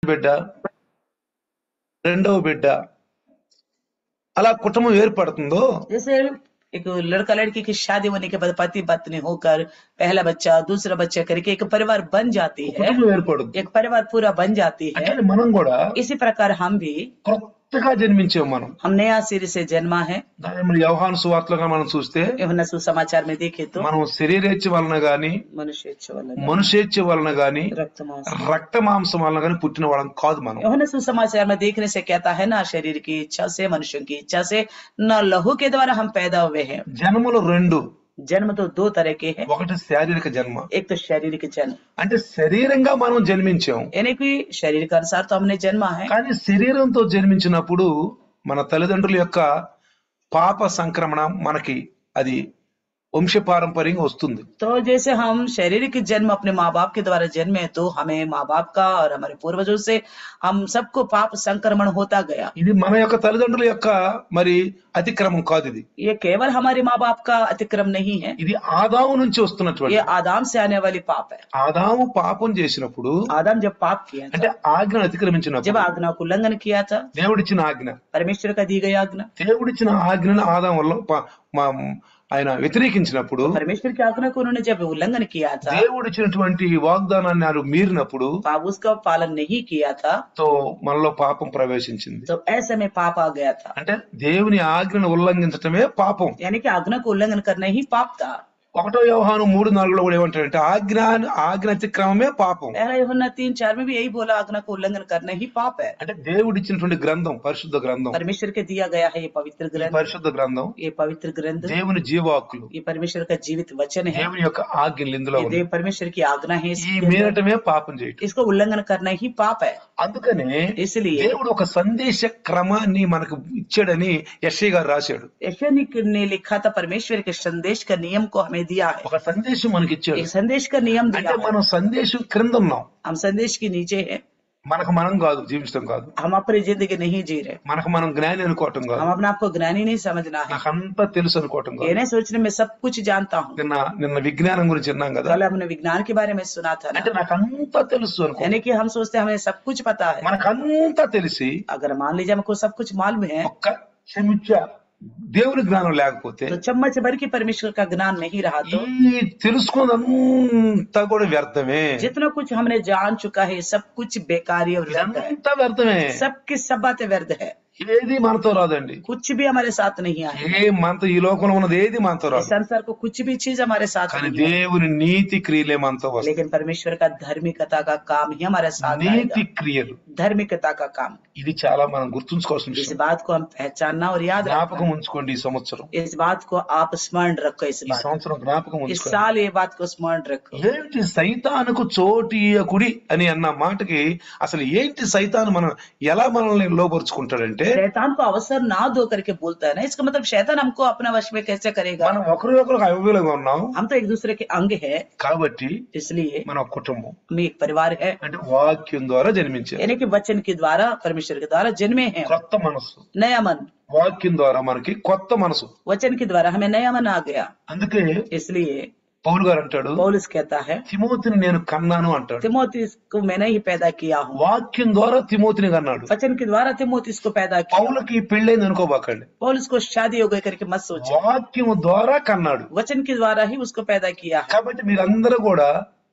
బిడ్డ రెండవ బిడ్డ అలా కుటుంబం ఏర్పడుతుందో जैसे एक लड़का लड़की की शादी होने के बाद पति पत्नी होकर पहला बच्चा दूसरा बच्चा करके एक परिवार बन जाती है కుటుంబం ఏర్పడుతుంది एक परिवार पूरा बन जाती है అట్లనే మనం కూడా इसी प्रकार हम भी కొత్తగా జన్మించాం మనం हम नया सिरे से जन्मा है దాని మన వ్యవహార సువార్తలుగా మనం చూస్తే यूहन्ना सुसमाचार में देखे तो మనం శరీరేచ్ఛ వలన గాని मनुष्य इच्छा वाला మనుషేచ్ఛ వలన గాని रक्त मांस రక్త మాంసం వలన గాని పుట్టిన వాళ్ళం కాదు మనం यूहन्ना सुसमाचार में देखने से कहता है ना शरीर की इच्छा से मनुष्यों की इच्छा से न लहू के द्वारा हम पैदा हुए हैं జన్మలు రెండు जन्म तो दो तरह के हैं ఒకటి శారీరక జన్మ एक तो शारीरिक जन्म అంటే శరీరంగా మనం జన్మించాం यानी कि शरीर के अनुसार तो हमने जन्मा है కానీ శరీరంతో జన్మించినప్పుడు మన తల్లిదండ్రుల యొక్క పాప సంక్రమణ మనకి అది వంశపారంపర్యంగా వస్తుంది तो जैसे हम शारीरिक जन्म अपने माँ बाप के द्वारा जन्मे तो हमें माँ बाप का और हमारे पूर्वजों से हम सबको पाप संक्रमण होता गया ఇది మన యొక్క తల్లిదండ్రుల యొక్క మరి అతిక్రమం కాదు ఇది ये केवल हमारे माँ बाप का अतिक्रम नहीं है ఇది ఆదాము నుంచి వస్తున్నటువంటి ये आदाम से आने वाली पाप है ఆదాము పాపం చేసినప్పుడు आदम जब पाप किया అంటే था ఆజ్ఞను जब అతిక్రమించినప్పుడు आज्ञा को उल्लंघन किया था దేవుడిచ్చిన ఆజ్ఞ परमेश्वर का दी गई आज्ञा దేవుడిచ్చిన ఆజ్ఞను ఆదాం వల్ల ప- మా- ఆయన వ్యతిరేకించినప్పుడు परमेश्वर की आज्ञा को उन्होंने जब उल्लंघन किया था దేవుడిచ్చినటువంటి వాగ్దానాన్ని ఆయన మీరినప్పుడు पाप उसका पालन नहीं किया था తో మనలో పాపం ప్రవేశించింది तो ऐसे में पाप आ गया था అంటే దేవుని ఆజ్ఞను ఉల్లంఘించటమే పాపం यानी कि आज्ञा को उल्लंघन करना ही पाप था ఒకటో వ్యవహారం మూడు నాలుగులో కూడా ఏమంటారంటే ఆజ్ఞ ఆజ్ఞ అతిక్రమమే పాపం पहला यूहन्ना तीन चार में भी यही बोला आज्ञा को उल्लंघन करना ही पाप है అంటే దేవుడిచ్చినటువంటి గ్రంథం పరిశుద్ధ గ్రంథం परमेश्वर के दिया गया है ये पवित्र ఈ ग्रंथ పరిశుద్ధ గ్రంథం ये पवित्र ग्रंथ దేవుని జీవాకులు ये परमेश्वर का जीवित वचन है దేవుని యొక్క ఆజ్ఞలు ఇందులో ये ఉన్నాయి देव परमेश्वर की आज्ञा है ఈ इसके अंदर। మీరటమే పాపం చేయటం इसको उल्लंघन करना ही पाप है అందుకనే इसलिए దేవుడు ఒక సందేశ క్రమాన్ని మనకు ఇచ్చాడని యశ్ఐ గారు రాశాడు यशनिक ने लिखा था परमेश्वर के संदेश का नियम को हमें दिया है ఒక సందేశం మనకి ఇచ్చాడు एक संदेश का नियम అంటే दिया है మనం సందేశం క్రింద ఉన్నాం हम संदेश के नीचे हैं మనకు మనం కాదు జీవించడం కాదు हम अपनी जिंदगी नहीं जी रहे మనకు మనం జ్ఞాని అనుకోవటం కాదు हम अपने आप को ज्ञानी नहीं समझना है నాకంతా తెలుసు అనుకోవటం ये కాదు नहीं सोचने में सब कुछ जानता हूँ నిన్న నిన్న విజ్ఞానం గురించి విన్నాం కదా कल हमने विज्ञान के बारे में सुना था అంటే ना నాకంతా తెలుసు అనుకో यानी कि हम सोचते हैं हमें सब कुछ पता है మనకంతా తెలిసి अगर मान लीजिए हमको सब कुछ मालूम है ఒక్క చెంచా దేవుని జ్ఞానం లేకపోతే तो चम्मच भर की परमेश्वर का ज्ञान नहीं रहा तो ఈ తెలుసుకున్నదంతా కూడా వ్యర్థమే जितना कुछ हमने जान चुका है सब कुछ बेकारी और व्यर्थ है ఇదంతా వ్యర్థమే सबकी सब बातें व्यर्थ है ఏది మనతో రాదండి कुछ भी हमारे साथ नहीं आए ఏ మనతో ఈ లోకంలో ఉన్నది ఏది మనతో इस రాదు संसार को कुछ भी चीज हमारे साथ కానీ नहीं है దేవుని నీతి క్రియలే మనతో వస్తాయి लेकिन परमेश्वर का धार्मिकता का काम ही हमारे साथ నీతి आएगा క్రియలు धार्मिकता का काम ఇది చాలా మనం గుర్తుంచుకోవాల్సిన इस విషయం बात को हम पहचानना और याद జ్ఞాపకం रखना ఉంచుకోండి ఈ సంవత్సరం इस बात को आप स्मरण रखो इस ఈ बात సంవత్సరం జ్ఞాపకం इस ఉంచుకోండి साल ये बात को स्मरण रखो ఏంటి సైతానుకు చోటీయకుడి అని అన్న మాటకి అసలు ఏంటి సైతాను మనం ఎలా మనల్ని లోపరుచుకుంటాడంటే शैतान को अवसर ना दो करके बोलता है ना इसका मतलब शैतान हमको अपना वश में कैसे करेगा మనం ఒకరి ఒకరికి అవివేలంగా ఉన్నాం हम तो एक दूसरे के अंग है కాబట్టి इसलिए మన ఒక కుటుంబం हम एक परिवार है అంటే వాక్యం ద్వారా జన్మించారు यानी कि वचन के द्वारा परमेश्वर के द्वारा जन्मे हैं కొత్త మనసు नया मन వాక్యం ద్వారా మనకి కొత్త మనసు वचन के द्वारा हमें नया मन आ गया అందుకే इसलिए పౌలు గారు అంటాడు पौलुस कहता है తిమోతిని నేను కన్నాను అంటాడు तिमोथिस को मैंने ही पैदा किया हूँ వాక్యం ద్వారా తిమోతిని కన్నాడు वचन के द्वारा तिमोथिस को पैदा किया పౌలకి పెళ్ళైంది అనుకోబాకండి पौलुस को शादी हो गई करके मत सोचो వాక్యం ద్వారా కన్నాడు वचन के द्वारा ही उसको पैदा किया है కాబట్టి మీరందరూ కూడా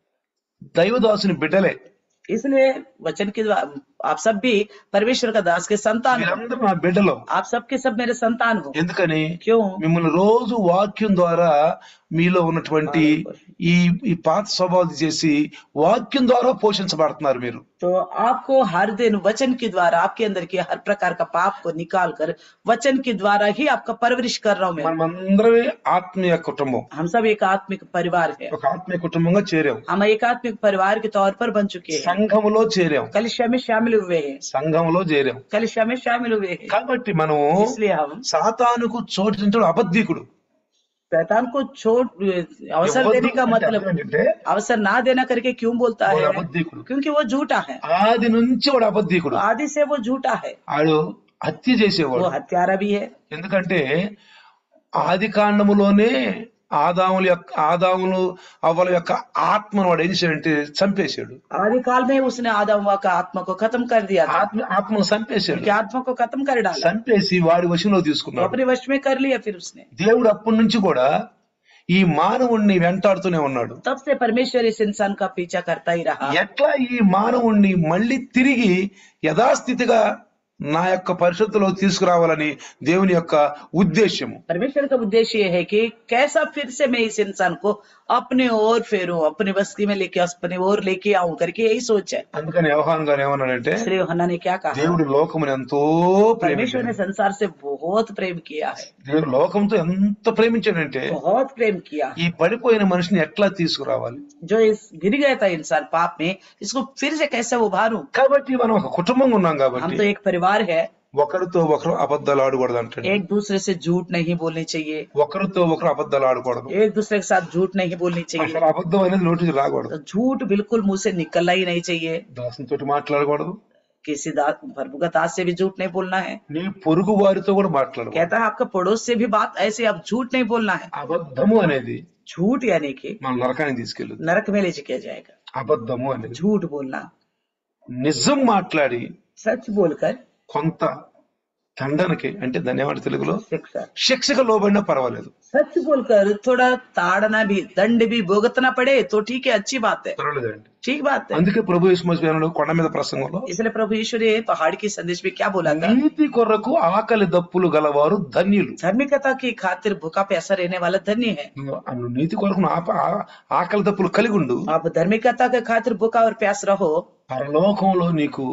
దైవదాసుని బిడ్డలే इसलिए वचन के द्वारा आप सब भी परमेश्वर का दास के संतान हो మీరందరూ నా బిడ్డలు आप सबके सब मेरे संतान हो ఎందుకని क्यों మిమ్మల్ని రోజు వాక్యం ద్వారా మీలో ఉన్నటువంటి ఈ ఈ పాత స్వభావాలు చేసి వాక్యం ద్వారా పోషించబడుతున్నారు మీరు तो आपको हर दिन वचन के द्वारा आपके अंदर के हर प्रकार का पाप को निकाल कर वचन के द्वारा ही आपका परवरिश कर रहा हूं मैं మనమందరమే ఆత్మీయ కుటుంబం हम सब एक आत्मिक परिवार है ఒక ఆత్మీయ కుటుంబంగా చేరాం हम एक आत्मिक परिवार के तौर पर बन चुके हैं సంఘములో చేరాం कलिशा में शामिल हुए हैं సంఘములో చేరాం कलिशा में शामिल हुए हैं కాబట్టి మనం इसलिए हम సాతానుకు చోటించడం అబద్ధికుడు शैतान को छोड़ अवसर देने का मतलब ఏంటంటే अवसर ना देना करके क्यों बोलता వాడు है అబద్ధికుడు क्योंकि वो झूठा है ఆది నుంచి వాడు అబద్ధికుడు आदि से वो झूठा है ఆడు హత్య वो చేసేవాడు हत्यारा भी है ఎందుకంటే ఆది కాండములోనే ఆదాముల యొక్క ఆదాములు అవ్వల యొక్క ఆత్మను వాడు ఏం చేశాడంటే చంపేశాడు आदि काल में उसने आदम वा का आत्मा को खत्म कर दिया था ఆత్మ ఆత్మను చంపేశాడు उनकी आत्मा को खत्म कर डाला చంపేసి వాడి వశంలో वो తీసుకున్నాడు अपने वश में कर लिया फिर उसने దేవుడు అప్పటి నుంచి కూడా ఈ మానవుణ్ణి వెంటాడుతూనే ఉన్నాడు तब से परमेश्वर इस इंसान का पीछा करता ही रहा ఎట్లా ఈ మానవుణ్ణి మళ్ళీ తిరిగి యథాస్థితిగా నా యొక్క పరిషత్తులో తీసుకురావాలని దేవుని యొక్క ఉద్దేశము परमेश्वर का उद्देश्य ये है कि कैसा फिर से मैं इस इंसान को अपने ओर फेरूं अपनी बस्ती में लेके अपने ओर लेके आऊं करके यही सोच है అందుకని వ్యవహారం గారు ఏమన్నాడంటే इसलिए यूहन्ना ने क्या कहा దేవుడు లోకముని ఎంతో परमेश्वर ने ప్రేమించాడు संसार से बहुत प्रेम किया है దేవుడు లోకంతో ఎంత ప్రేమించాడంటే बहुत प्रेम किया है ఈ పడిపోయిన మనిషిని ఎట్లా తీసుకురావాలి जो इस गिर गया था इंसान पाप में इसको फिर से कैसे उभारूं కాబట్టి మనం ఒక కుటుంబంగా ఉన్నాం हम కాబట్టి तो एक परिवार है ఒకరితో ఒకరు అబద్ధాలు ఆడకూడదు అంటాడు एक दूसरे से झूठ नहीं बोलनी चाहिए ఒకరితో ఒకరు అబద్ధాలు ఆడకూడదు एक दूसरे के साथ झूठ नहीं बोलनी चाहिए అసలు అబద్ధం అనేది నోటికి రాకూడదు तो झूठ बिल्कुल मुंह से निकलना ही नहीं चाहिए దాసంతో మాట్లాడకూడదు किसी दास प्रभु का दास से भी झूठ नहीं बोलना है నీ పొరుగు వారితో కూడా మాట్లాడకూడదు कहता है आपका पड़ोस से भी बात ऐसे आप झूठ नहीं बोलना है అబద్ధము అనేది झूठ यानी कि మన నరకానికి తీసుకెళ్ళదు नरक में ले किया जाएगा అబద్ధము అనేది झूठ बोलना నిజం మాట్లాడి सच बोलकर కొంత దండనకి అంటే దాన్ని ఏమంటే తెలుగులో शिक्षा శిక్షకు లోబడినా పర్వాలేదు सच बोलकर थोड़ा ताड़ना भी दंड भी भुगतना पड़े तो ठीक है अच्छी बात है పర్వాలేదండి ठीक बात है అందుకే ప్రభు యేసుమస్వామిలో కొండ మీద ప్రసంగంలో इसलिए प्रभु यीशु ने पहाड़ की संदेश में क्या बोला था నీతి కొరకు ఆకలి దప్పులు గలవారు ధన్యులు धार्मिकता की खातिर भूखा प्यासा रहने वाला धन्य है నువ్వు ఆ నువ్వు నీతి కొరకు నువ్వు ఆప- ఆ- ఆకలి దప్పులు కలిగి ఉండు आप धार्मिकता के खातिर भूखा और प्यास रहो పరలోకంలో నీకు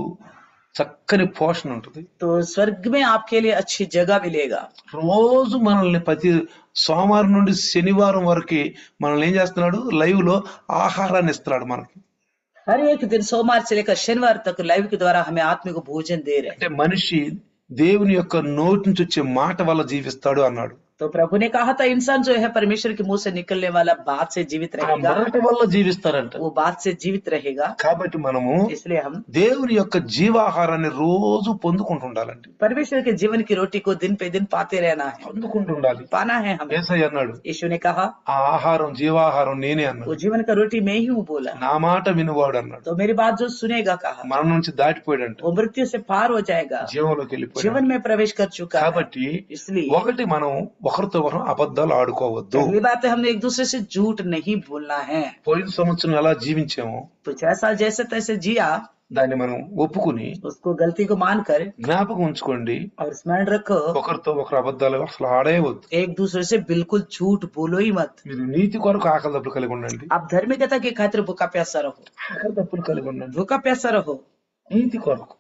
చక్కని పోషణ ఉంటుంది तो स्वर्ग में आपके लिए अच्छी जगह मिलेगा రోజు మనల్ని ప్రతి సోమవారం నుండి శనివారం వరకు మనల్ని ఏం చేస్తున్నాడు లైవ్ లో ఆహారాన్ని ఇస్తున్నాడు మనకి हर एक दिन सोमवार से लेकर शनिवार तक लाइव के द्वारा हमें आत्मा को भोजन दे रहे हैं అంటే మనిషి దేవుని యొక్క నోటి నుంచి వచ్చే మాట వల్ల జీవిస్తాడు అన్నాడు तो प्रभु ने कहा था इंसान जो है परमेश्वर के मुंह से निकलने वाला बात से जीवित ఆ रहेगा మాట వల్ల జీవిస్తారంట वो बात से जीवित रहेगा కాబట్టి మనము इसलिए हम దేవుని యొక్క జీవాహారాన్ని రోజు పొందుకుంటూ ఉండాలండి परमेश्वर के जीवन की रोटी को दिन पे दिन पाते रहना है పొందుకుంటూ ఉండాలి पाना है हमें ఏసై అన్నాడు यीशु ने कहा ఆ ఆహారం జీవాహారం నేనే అన్నాడు वो जीवन का रोटी मैं ही हूँ बोला నా మాట వినువాడు అన్నాడు तो मेरी बात जो सुनेगा कहा మన నుంచి దాటిపోయాడంట वो मृत्यु से पार हो जाएगा జీవంలోకి వెళ్ళిపోయాడు जीवन में प्रवेश कर चुका है కాబట్టి इसलिए ఒకటి మనం ఒకరితో ఒకరు అబద్ధాలు ఆడుకోవద్దు पहली बात है हमने एक दूसरे से झूठ नहीं बोलना है పోయిన సంవత్సరం ఎలా జీవించామో पिछला साल जैसे तैसे जिया దాన్ని మనం ఒప్పుకుని उसको गलती को मानकर జ్ఞాపకం ఉంచుకోండి और स्मरण रखो ఒకరితో ఒకరు అబద్ధాలు అసలు ఆడేయవద్దు एक दूसरे से बिल्कुल झूठ बोलो ही मत మీరు నీతి కొరకు ఆకలి తప్పులు కలిగి ఉండండి आप धार्मिकता की खातिर भूखा प्यासा रहो ఆకలి తప్పులు కలిగి ఉండండి भूखा प्यासा रहो నీతి కొరకు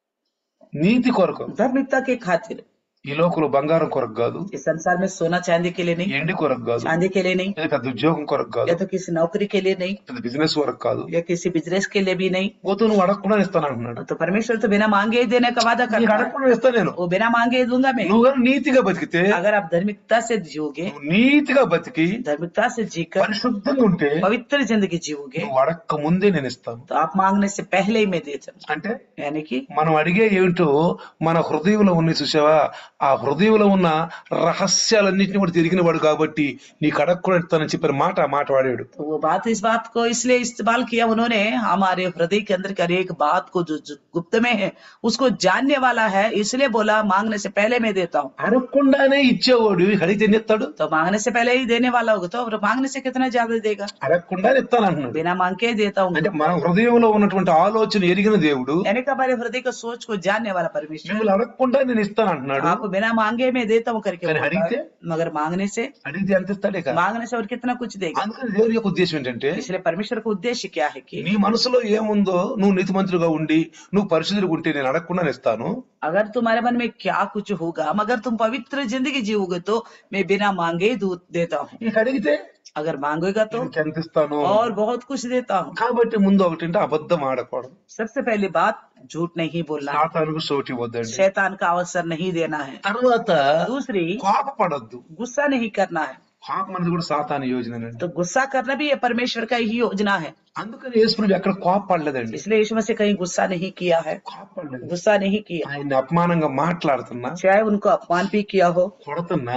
నీతి కొరకు धार्मिकता की खातिर ఈ లోకంలో బంగారం కొరకు కాదు इस संसार में सोना चांदी के लिए नहीं ఎండి కొరకు కాదు चांदी के लिए नहीं లేదా పెద్ద ఉద్యోగం కొరకు కాదు या तो किसी नौकरी के लिए नहीं పెద్ద బిజినెస్ కొరకు కాదు या किसी बिजनेस के लिए भी नहीं పోతూ నువ్వు అడగకుండా ఇస్తాను అంటున్నాడు तो परमेश्वर तो बिना मांगे ही देने का वादा నీకు करता है అడగకుండా ఇస్తాను నేను वो बिना मांगे ही दूंगा मैं నువ్వు కానీ నీతిగా బతికితే अगर आप धार्मिकता से जियोगे నువ్వు నీతిగా బతికి धार्मिकता से जीकर పరిశుద్ధంగా ఉంటే पवित्र जिंदगी जियोगे నువ్వు అడక్క ముందే నేను ఇస్తాను तो आप मांगने से पहले ही मैं देता हूँ అంటే यानी कि మనం అడిగే ఏమిటో మన హృదయంలో ఉన్నాయి చూసావా ఆ హృదయంలో ఉన్న రహస్యాలన్నింటినీ కూడా తిరిగిన వాడు కాబట్టి నీకు అడగకుండా ఇస్తానని చెప్పిన మాట ఆ మాట వాడాడు तो वो बात इस बात को इसलिए इस्तेमाल किया उन्होंने हमारे हृदय के अंदर की हर एक बात को जो, जो गुप्त में है उसको जानने वाला है इसलिए बोला मांगने से पहले मैं देता हूँ అడగకుండానే ఇచ్చేవాడు అడిగితే ఎన్ని ఇస్తాడు तो मांगने से पहले ही देने वाला होगा तो और मांगने से कितना ज्यादा देगा అడగకుండానే ఇస్తాను అంటున్నాడు बिना मांग के ही देता हूँ అంటే మన హృదయంలో ఉన్నటువంటి ఆలోచన ఎరిగిన దేవుడు यानी कि हमारे हृदय को सोच को जानने वाला परमेश्वर మిమ్మల్ని అడగకుండా నేను ఇస్తాను అంటున్నాడు आपको बिना मांगे मैं देता हूँ करके కానీ बोलता అడిగితే है। मगर मांगने से అడిగితే ఎంత ఇస్తాడే కదా मांगने से और कितना कुछ देगा అందుకని దేవుని యొక్క ఉద్దేశం ఏంటంటే इसलिए परमेश्वर का उद्देश्य क्या है कि నీ మనసులో ఏముందో నువ్వు నీతిమంతులుగా ఉండి నువ్వు పరిశుద్ధులుగా ఉంటే నేను అడగకుండా ఇస్తాను अगर तुम्हारे मन में क्या कुछ होगा मगर तुम पवित्र जिंदगी जीओगे तो मैं बिना मांगे ही दूध देता हूँ నీకు అడిగితే अगर मांगेगा तो నీకు ఎంత ఇస్తాను और बहुत कुछ देता हूँ కాబట్టి ముందు ఒకటంటే అబద్ధం ఆడకూడదు सबसे पहली बात झूठ नहीं बोलना है। సాతానుకు సోటి వద్దండి शैतान का अवसर नहीं देना है తర్వాత दूसरी కోపపడద్దు गुस्सा नहीं करना है కోపం అనేది కూడా సాతాను యోజనండి तो गुस्सा करना भी ये परमेश्वर का ही योजना है అందుకని యేసుప్రభు ఎక్కడ కోపపడలేదండి इसलिए यीशु मसीह कहीं गुस्सा नहीं किया है కోపపడలేదు गुस्सा नहीं किया ఆయన్ని అపమానంగా మాట్లాడుతున్నా चाहे उनको अपमान भी किया हो కొడుతున్నా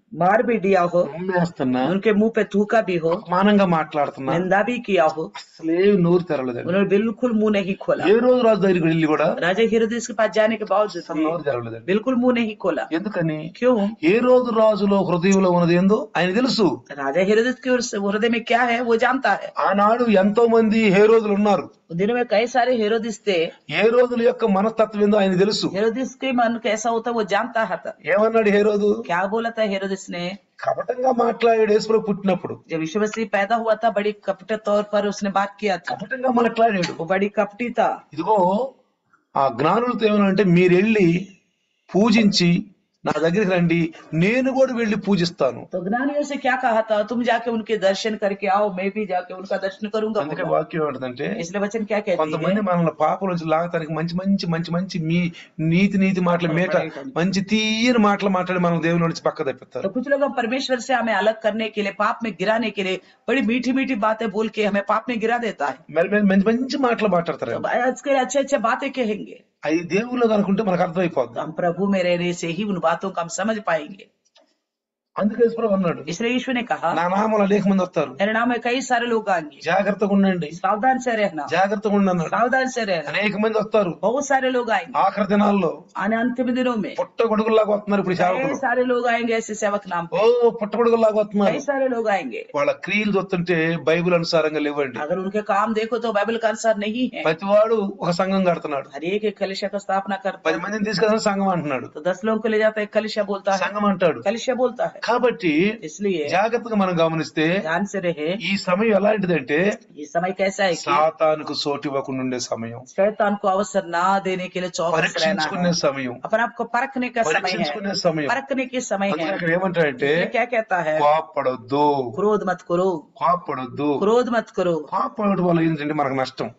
मार भी दिया हो ఉమ్మేస్తున్నా उनके मुंह पे थूका भी हो అపమానంగా మాట్లాడుతున్నా निंदा भी किया हो అసలేం నోరు తెరవలేదండి उन्होंने बिल्कुल मुंह नहीं खोला ఏ రోజు రాజు దగ్గరికి వెళ్ళి కూడా राजा हिरदेश के पास जाने के बावजूद అసలు भी నోరు తెరవలేదండి बिल्कुल मुंह नहीं खोला ఎందుకని क्यों ఏ రోజు రాజులో హృదయంలో ఉన్నది ఏందో ఆయన తెలుసు राजा हिरदेश के उस हृदय में क्या है वो जानता है ఆనాడు ఎంతో మంది హే రోజులు ఉన్నారు उन दिनों में कई सारे हेरोदिस थे ఏ రోజుల యొక్క మనస్తత్వం ఏందో ఆయన తెలుసు हेरोदिस के मन कैसा होता वो जानता था ఏమన్నాడు హే రోజు क्या बोला था हेरोदिस ने కపటంగా మాట్లాడాడు యేసుప్రభు పుట్టినప్పుడు जब विश्व मसीह पैदा हुआ था बड़ी कपट तौर पर उसने बात किया था కపటంగా మాట్లాడాడు वो बड़ी कपटी था ఇదిగో ఆ జ్ఞానులతో ఏమనంటే మీరు వెళ్ళి పూజించి నా దగ్గరికి రండి నేను కూడా వెళ్ళి పూజిస్తాను तो ज्ञानियों से क्या कहा था तुम जाके उनके दर्शन करके आओ मैं भी जाके उनका दर्शन करूंगा అందుకే వాక్యం ఏమిటంటే इसलिए वचन क्या कहती కొంతమంది है మనల్ని పాపల నుంచి లాగటానికి మంచి మంచి మంచి మంచి మీ నీతి నీతి మాటలు మేట మంచి తీయని మాటలు మాట్లాడి మనం దేవుని నుంచి పక్క తప్పిస్తారు तो कुछ लोग हम परमेश्वर से हमें अलग करने के लिए पाप में गिराने के लिए बड़ी मीठी मीठी बातें बोल के हमें पाप में गिरा देता है మరి మరి మంచి మంచి మాటలు మాట్లాడతారు तो आज के अच्छे अच्छे बातें कहेंगे అవి దేవుళ్ళు అనుకుంటే మనకు అర్థమైపోద్ది तो हम प्रभु में रहने से ही उन बातों को हम समझ पाएंगे అందుకే యేసుప్రభు అన్నాడు इसलिए यीशु ने कहा నా నామం అనేక మంది వస్తారు मेरे नाम में कई सारे लोग आएंगे జాగ్రత్తగా ఉండండి सावधान से रहना జాగ్రత్తగా ఉండండి అన్నాడు सावधान से रहना అనేక మంది వస్తారు बहुत सारे लोग आएंगे ఆఖరి దినాల్లో आने अंतिम दिनों में పుట్ట గొడుగుల్లాగా వస్తున్నారు ఇప్పుడు कई సేవకులు सारे लोग आएंगे ऐसे सेवक नाम ఓ पे పుట్ట గొడుగుల్లాగా कई వస్తున్నారు सारे लोग आएंगे వాళ్ళ క్రియలు చూస్తుంటే బైబిల్ అనుసారంగా లేవండి अगर उनके काम देखो तो बाइबल का अनुसार नहीं है ప్రతివాడు ఒక సంఘం కడుతున్నాడు हर एक एक कलिशा का स्थापना करता పది है మందిని తీసుకెళ్ళిన సంఘం అంటున్నాడు तो दस लोगों को ले जाता है कलिशा बोलता है సంఘం అంటాడు कलिशा बोलता है కాబట్టి इसलिए జాగ్రత్తగా మనం గమనిస్తే ध्यान से रहे ఈ సమయం ఎలాంటిదంటే ये समय कैसा है कि సాతానుకు చోటు ఇవ్వకుండా ఉండే సమయం शैतान को अवसर ना देने के लिए चौकस रहना పరీక్షించుకునే है సమయం अपने आप को परखने का समय పరీక్షించుకునే है సమయం परखने के समय అందుకని है ఇక్కడ ఏమంటాడంటే ये क्या कहता है కోపడొద్దు क्रोध मत करो కోపడొద్దు क्रोध मत करो కోపడటం వల్ల ఏంటంటే మనకు నష్టం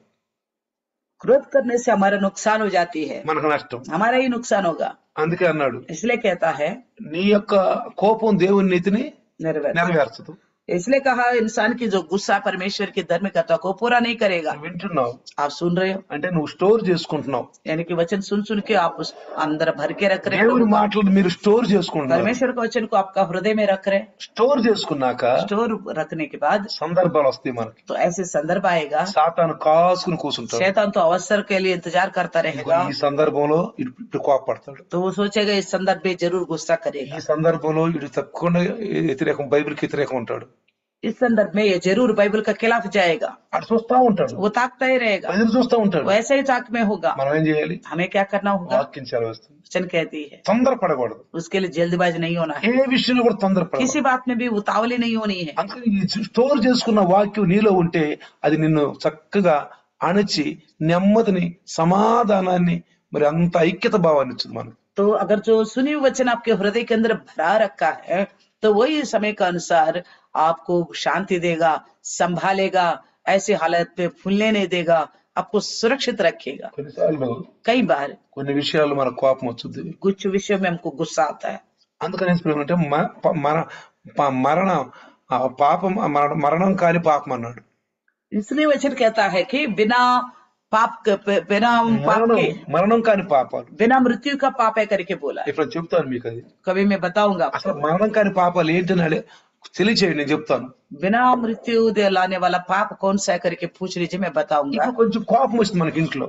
क्रोध करने से हमारा नुकसान हो जाती है మనకు నష్టం हमारा ही नुकसान होगा అందుకే అన్నాడు इसलिए कहता है నీ యొక్క కోపం దేవుని నీతిని निर्वैर నెరవేర్చదు इसलिए कहा इंसान की जो गुस्सा परमेश्वर की धर्मिकता को पूरा नहीं करेगा నువ్వు వింటున్నావు आप सुन रहे हो అంటే నువ్వు స్టోర్ చేసుకుంటున్నావు यानी कि वचन सुन सुन के आप उस अंदर भर के रख रहे దేవుని हो మాటలు మీరు స్టోర్ చేసుకుంటున్నారు परमेश्वर के वचन को आपका हृदय में रख रहे స్టోర్ చేసుకున్నాక स्टोर रखने के बाद సందర్భాలు వస్తాయి మనకి तो ऐसे संदर्भ आएगा సాతాను కాసుకుని కూర్చుంటాడు शैतान तो अवसर के लिए इंतजार करता रहेगा ఈ సందర్భంలో ఇటు ఇటు కోపడతాడు तो वो सोचेगा इस संदर्भ में जरूर गुस्सा ఈ करेगा సందర్భంలో ఇటు తప్పకుండా వ్యతిరేకం బైబిల్కి వ్యతిరేకం ఉంటాడు इस संदर्भ में ये जरूर बाइबल का खिलाफ जाएगा అటు చూస్తా ఉంటాడు वो ताकता ही रहेगा ఎదురు చూస్తా ఉంటాడు वो ऐसे ही ताक में होगा మనం ఏం చేయాలి हमें क्या करना होगा వాక్యం సెలవిస్తుంది वचन कहती है తొందరపడకూడదు उसके लिए जल्दबाजी नहीं होना है ఏ విషయంలో కూడా తొందరపడకూడదు किसी बात में भी उतावली नहीं होनी है అందుకని ఈ స్టోర్ చేసుకున్న వాక్యం నీలో ఉంటే అది నిన్ను చక్కగా అణచి నెమ్మదిని సమాధానాన్ని మరి అంత ఐక్యత భావాన్ని ఇచ్చింది మనకు तो अगर जो सुनी हुई वचन आपके हृदय के अंदर भरा रखा है तो वही समय के अनुसार आपको शांति देगा संभालेगा ऐसी हालत में फूलने नहीं देगा आपको सुरक्षित रखेगा కొన్నిసార్లు कई बार కొన్ని విషయాలు మనకు కోపం వచ్చింది कुछ विषयों में हमको गुस्सा आता है అందుకని ఏమంటే మ- ప- మర ప- మరణం ఆ పాపం మరణ- మరణం కాని పాపం అన్నాడు इसलिए वचन कहता है कि बिना पाप के- बिना पाप మరణం के మరణం కాని పాపాలు बिना मृत्यु का पाप है करके बोला है। ఇప్పుడు చెప్తాను మీకు అది कभी मैं बताऊंगा आपको అసలు మరణం కాని పాపాలు ఏంటని అడే తెలియచేయండి నేను చెప్తాను बिना मृत्यु दे लाने वाला पाप कौन सा है करके पूछ लीजिए मैं बताऊंगा ఇప్పుడు కొంచెం కోపం వచ్చింది మనకి ఇంట్లో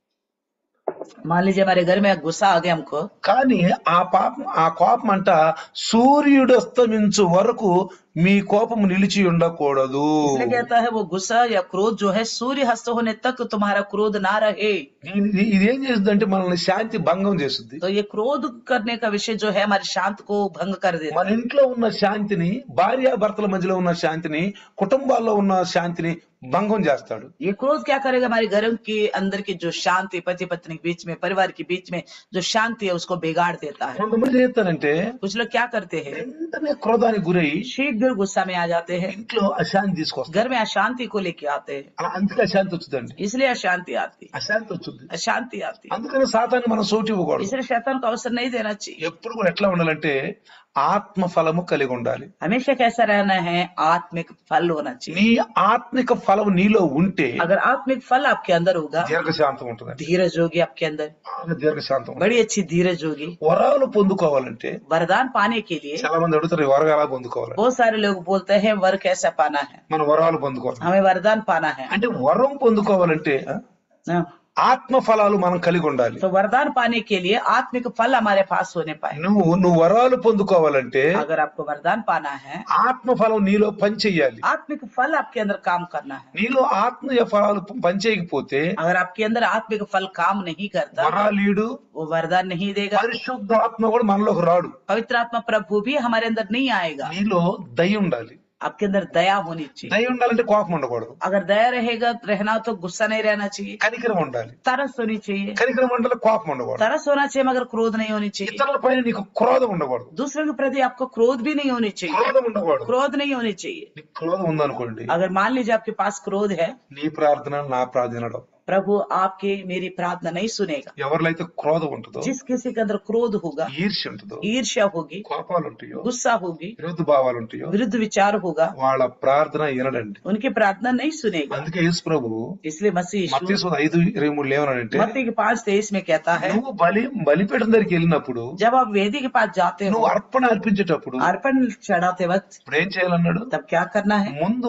मान लीजिए हमारे घर में गुस्सा आ गया हमको కానీ ఆ పాపం ఆ కోపం అంట సూర్యుడు అస్తమించు వరకు మీ కోపం నిలిచి ఉండకూడదు इसलिए कहता है वो गुस्सा या क्रोध जो है सूर्य हस्त होने तक तुम्हारा क्रोध ना रहे దీని- ఇది- ఇది ఏం చేస్తుంది మనల్ని శాంతి భంగం చేస్తుంది तो ये क्रोध करने का विषय जो है हमारी शांत को भंग कर देता మన ఇంట్లో ఉన్న శాంతిని భార్య భర్తల మధ్యలో ఉన్న శాంతిని కుటుంబాల్లో ఉన్న శాంతిని భంగం చేస్తాడు ये क्रोध क्या करेगा हमारे घरों के अंदर की जो शांति पति पत्नी के बीच में परिवार के बीच में जो शांति है उसको बिगाड़ देता है కొంతమంది ఏం చేస్తారంటే कुछ लोग क्या करते हैं వెంటనే క్రోధానికి గురై शीघ्र गुस्सा में आ जाते हैं ఇంట్లో అశాంతి తీసుకొస్తారు घर में अशांति को लेके आते हैं అలా అందుకే అశాంతి వచ్చిందండి इसलिए अशांति आती అశాంతి వచ్చింది अशांति आती అందుకని సాతాన్ని మనం సోటి ఇవ్వకూడదు इसलिए शैतान को अवसर नहीं देना चाहिए ఎప్పుడు కూడా ఎట్లా ఉండాలంటే ఆత్మ ఫలము కలిగి ఉండాలి हमेशा कैसा रहना है आत्मिक फल होना चाहिए నీ ఆత్మిక ఫలం నీలో ఉంటే अगर आत्मिक फल आपके अंदर होगा దీర్ఘశాంతం ఉంటుంది धीरज होगी आपके अंदर బాగా దీర్ఘశాంతం ఉంటుంది. बड़ी अच्छी धीरज होगी వరాలు పొందుకోవాలంటే वरदान पाने के लिए చాలా మంది అడుగుతారు "ఈ వరం ఎలా పొందుకోవాలి बहुत सारे लोग बोलते हैं वर कैसे पाना है మనం వరాలు పొందుకోవాలి हमें वरदान पाना है అంటే వరం పొందుకోవాలంటే ఆ, हाँ, ఆత్మ ఫలాలు మనం కలిగి ఉండాలి तो वरदान पाने के लिए आत्मिक फल हमारे पास होने पाए నువ్వు నువ్వు వరాలు పొందుకోవాలంటే अगर आपको वरदान पाना है ఆత్మ ఫలం నీలో పనిచేయాలి आत्मिक फल आपके अंदर काम करना है నీలో ఆత్మీయ ఫలాలు పనిచేయకపోతే अगर आपके अंदर आत्मिक फल काम नहीं करता వరాలీడు वो वरदान नहीं देगा పరిశుద్ధ ఆత్మ కూడా మనలోకి రాడు पवित्र आत्मा प्रभु भी हमारे अंदर नहीं आएगा నీలో దయ ఉండాలి आपके अंदर दया होनी चाहिए దయ ఉండాలంటే కోపం ఉండకూడదు अगर दया रहेगा रहना तो गुस्सा नहीं रहना चाहिए కనికరం ఉండాలి तरस होनी चाहिए కనికరం ఉండాలి కోపం ఉండకూడదు तरस होना चाहिए मगर क्रोध नहीं होनी चाहिए ఇతరుల పైన నీకు క్రోధం ఉండకూడదు दूसरों के प्रति आपको क्रोध भी नहीं होनी चाहिए క్రోధం ఉండకూడదు क्रोध नहीं होनी चाहिए నీకు క్రోధం ఉందనుకోండి अगर मान लीजिए आपके पास क्रोध है నీ ప్రార్థన నా ప్రార్థన प्रभु आपकी मेरी प्रार्थना नहीं सुनेगा ఎవరిలో అయితే క్రోధం ఉంటుందో जिस किसी के अंदर क्रोध होगा ఈర్ష్య ఉంటుందో ईर्ष्या होगी కోపాలు ఉంటాయో गुस्सा होगी విరోధ భావాలు ఉంటాయో विरुद्ध विचार होगा వాళ్ళ ప్రార్థన వినడండి उनकी प्रार्थना नहीं सुनेगा అందుకే యేసు ప్రభు इसलिए मसीह यीशु మత్తయి ఐదు ఇరవై మూడు ఏమన్నాడంటే मत्ती के पांच तेईस में कहता है నువ్వు బలి బలిపీఠం దగ్గరికి వెళ్ళినప్పుడు जब आप वेदी के पास जाते हो నువ్వు అర్పణ అర్పించేటప్పుడు अर्पण चढ़ाते वक्त ఇప్పుడు ఏం చేయాలన్నాడు तब क्या करना है ముందు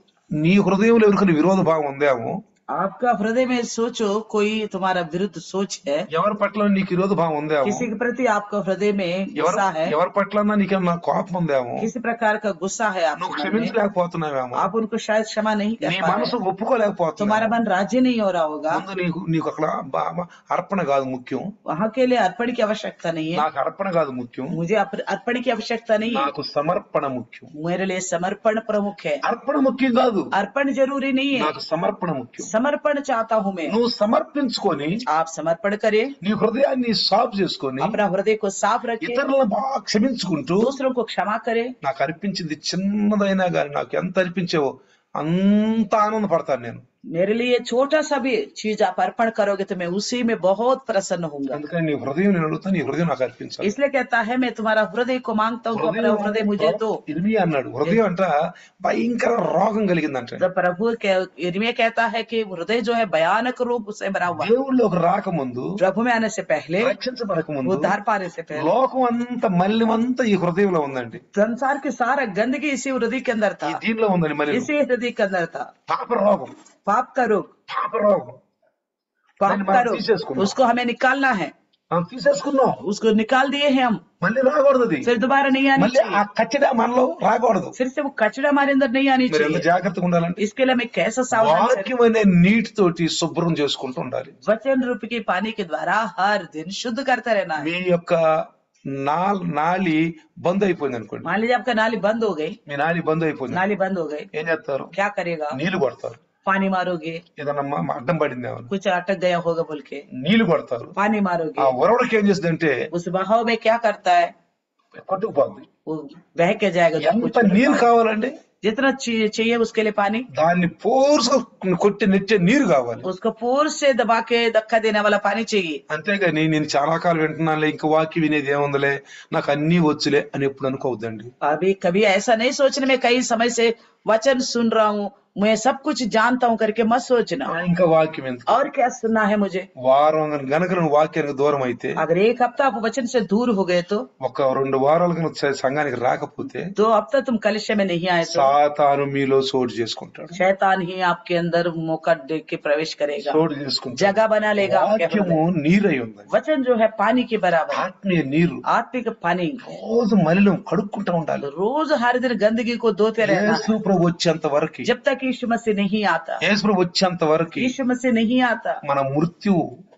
నీ హృదయంలో ఎవరికైనా విరోధ భావం ఉందేమో आपका हृदय में सोचो कोई तुम्हारा विरुद्ध सोच है ఎవరి పట్ల నీకు విరోధ భావం ఉందేమో किसी के प्रति आपका हृदय में ఎవరు गुस्सा है ఎవరి పట్ల నీకేమన్నా కోపం ఉందేమో किसी प्रकार का गुस्सा है आपके నువ్వు मन में క్షమించలేకపోతున్నావేమో आप उनको शायद क्षमा नहीं कर నీ पा रहे మనసు हैं। ఒప్పుకోలేకపోతున్నావు तुम्हारा मन राज्य नहीं हो रहा होगा ముందు నీకు నీకు అక్కడ బా- అర్పణ కాదు ముఖ్యం वहाँ के लिए अर्पण की आवश्यकता नहीं है నాకు అర్పణ కాదు ముఖ్యం मुझे अप- अर्पण की आवश्यकता नहीं है నాకు సమర్పణ ముఖ్యం मेरे लिए समर्पण प्रमुख है అర్పణ ముఖ్యం కాదు अर्पण जरूरी नहीं है నాకు సమర్పణ ముఖ్యం समर्पण चाहता हूँ मैं నువ్వు సమర్పించుకొని आप समर्पण करें నీ హృదయాన్ని సాఫ్ చేసుకొని अपना हृदय को साफ रखें ఇతరులను బాగా క్షమించుకుంటూ दूसरों को क्षमा करें నాకు అర్పించింది చిన్నదైనా కానీ నాకు ఎంత అర్పించావో అంత ఆనందపడతాను నేను मेरे लिए छोटा सा भी चीज आप अर्पण करोगे तो मैं उसी में बहुत प्रसन्न होऊंगा అందుకని నీ హృదయం నేను అడుగుతాను నీ హృదయం నాకు అర్పించాలి इसलिए कहता है मैं तुम्हारा हृदय को मांगता हूँ तो अपना हृदय मुझे दो ఇర్మియా అన్నాడు హృదయం అంట భయంకర రోగం కలిగిందంట तो प्रभु के इर्मिया कहता है कि हृदय जो है भयानक रूप से भरा हुआ है। దేవుళ్ళలోకి రాకముందు प्रभु में आने से पहले రక్షించబడక ముందు उद्धार पाने से पहले లోకం అంతా మల్లిమంతా ఈ హృదయంలో ఉందండి संसार के सारा गंदगी इसी हृदय के अंदर ఈ था దీనిలో ఉందండి మరి इसी हृदय के अंदर था పాప రోగం पाप का रोग పాప రోగం पाप मैंने का बात रोग తీసేసుకున్నాం. उसको हमें निकालना है మనం తీసేసుకున్నాం उसको निकाल दिए हैं हम మళ్ళీ రాకూడదు అది फिर दोबारा नहीं आनी మళ్ళీ ఆ चाहिए కచ్చడ మనలో రాకూడదు फिर से वो कचरा हमारे अंदर नहीं आनी మీరు ఎంత चाहिए జాగ్రత్తగా ఉండాలంటే इसके लिए हमें कैसा सावधान से వాక్యం అనే నీటితోటి శుభ్రం చేసుకుంటూ ఉండాలి वचन रूप की पानी के द्वारा हर दिन शुद्ध करते रहना है మీ యొక్క నా నాలి బంద్ అయిపోయింది అనుకోండి मान लीजिए आपका नाली बंद हो गई మీ నాలి బంద్ అయిపోయింది नाली बंद हो गई ఏం చేస్తారు क्या करेगा నీళ్లు కొడతారు पानी मारोगे ఏదన్నా మ- మ- అడ్డం పడింది ఏమన్నా कुछ अटक गया होगा बोल के నీళ్లు కొడతారు पानी ఆ मारोगे ఉరవడికి ఏం చేస్తుంది అంటే उस बहाव में क्या करता है కొట్టుకుపోద్ది वो बह के जाएगा जो ఎంత कुछ నీరు కావాలండి जितना ची- चाहिए उसके लिए पानी దాన్ని ఫోర్స్ కొట్టి నెచ్చే నీరు కావాలి उसको फोर्स से दबा के धक्का देने वाला पानी चाहिए అంతేగాని నేను చాలా కాలం వింటున్నానులే ఇంకా వాక్యం వినేది ఏముందిలే నాకు అన్నీ వచ్చులే అని ఎప్పుడు అనుకోవద్దండి अभी कभी ऐसा नहीं सोचने में कई समय से वचन सुन रहा हूँ मैं सब कुछ जानता हूँ करके मत सोचना ఆ, ఇంకా వాక్యం ఎందుకు और क्या सुनना है मुझे వారం గనక నువ్వు వాక్యానికి దూరం అయితే अगर एक हफ्ता आप वचन से दूर हो गए तो ఒక రెండు వారాలు కనుక స- సంఘానికి రాకపోతే दो हफ्ता तुम कलिशे में नहीं आए तो సాతాను మీలో చోటు చేసుకుంటాడు शैतान ही आपके अंदर मौका दे के प्रवेश करेगा చోటు చేసుకుంటాడు जगह बना लेगा आपके వాక్యము हृदय నీరై ఉంది वचन जो है पानी के बराबर है। ఆత్మీయ నీరు आत्मिक पानी రోజు మలినం కడుక్కుంటా ఉండాలి रोज हर दिन गंदगी को धोते रहना యేసు ప్రభు వచ్చేంత వరకు जब तक यीशु मसीह नहीं आता యేసు ప్రభు వచ్చేంత వరకు यीशु मसीह नहीं आता మన మృత్యు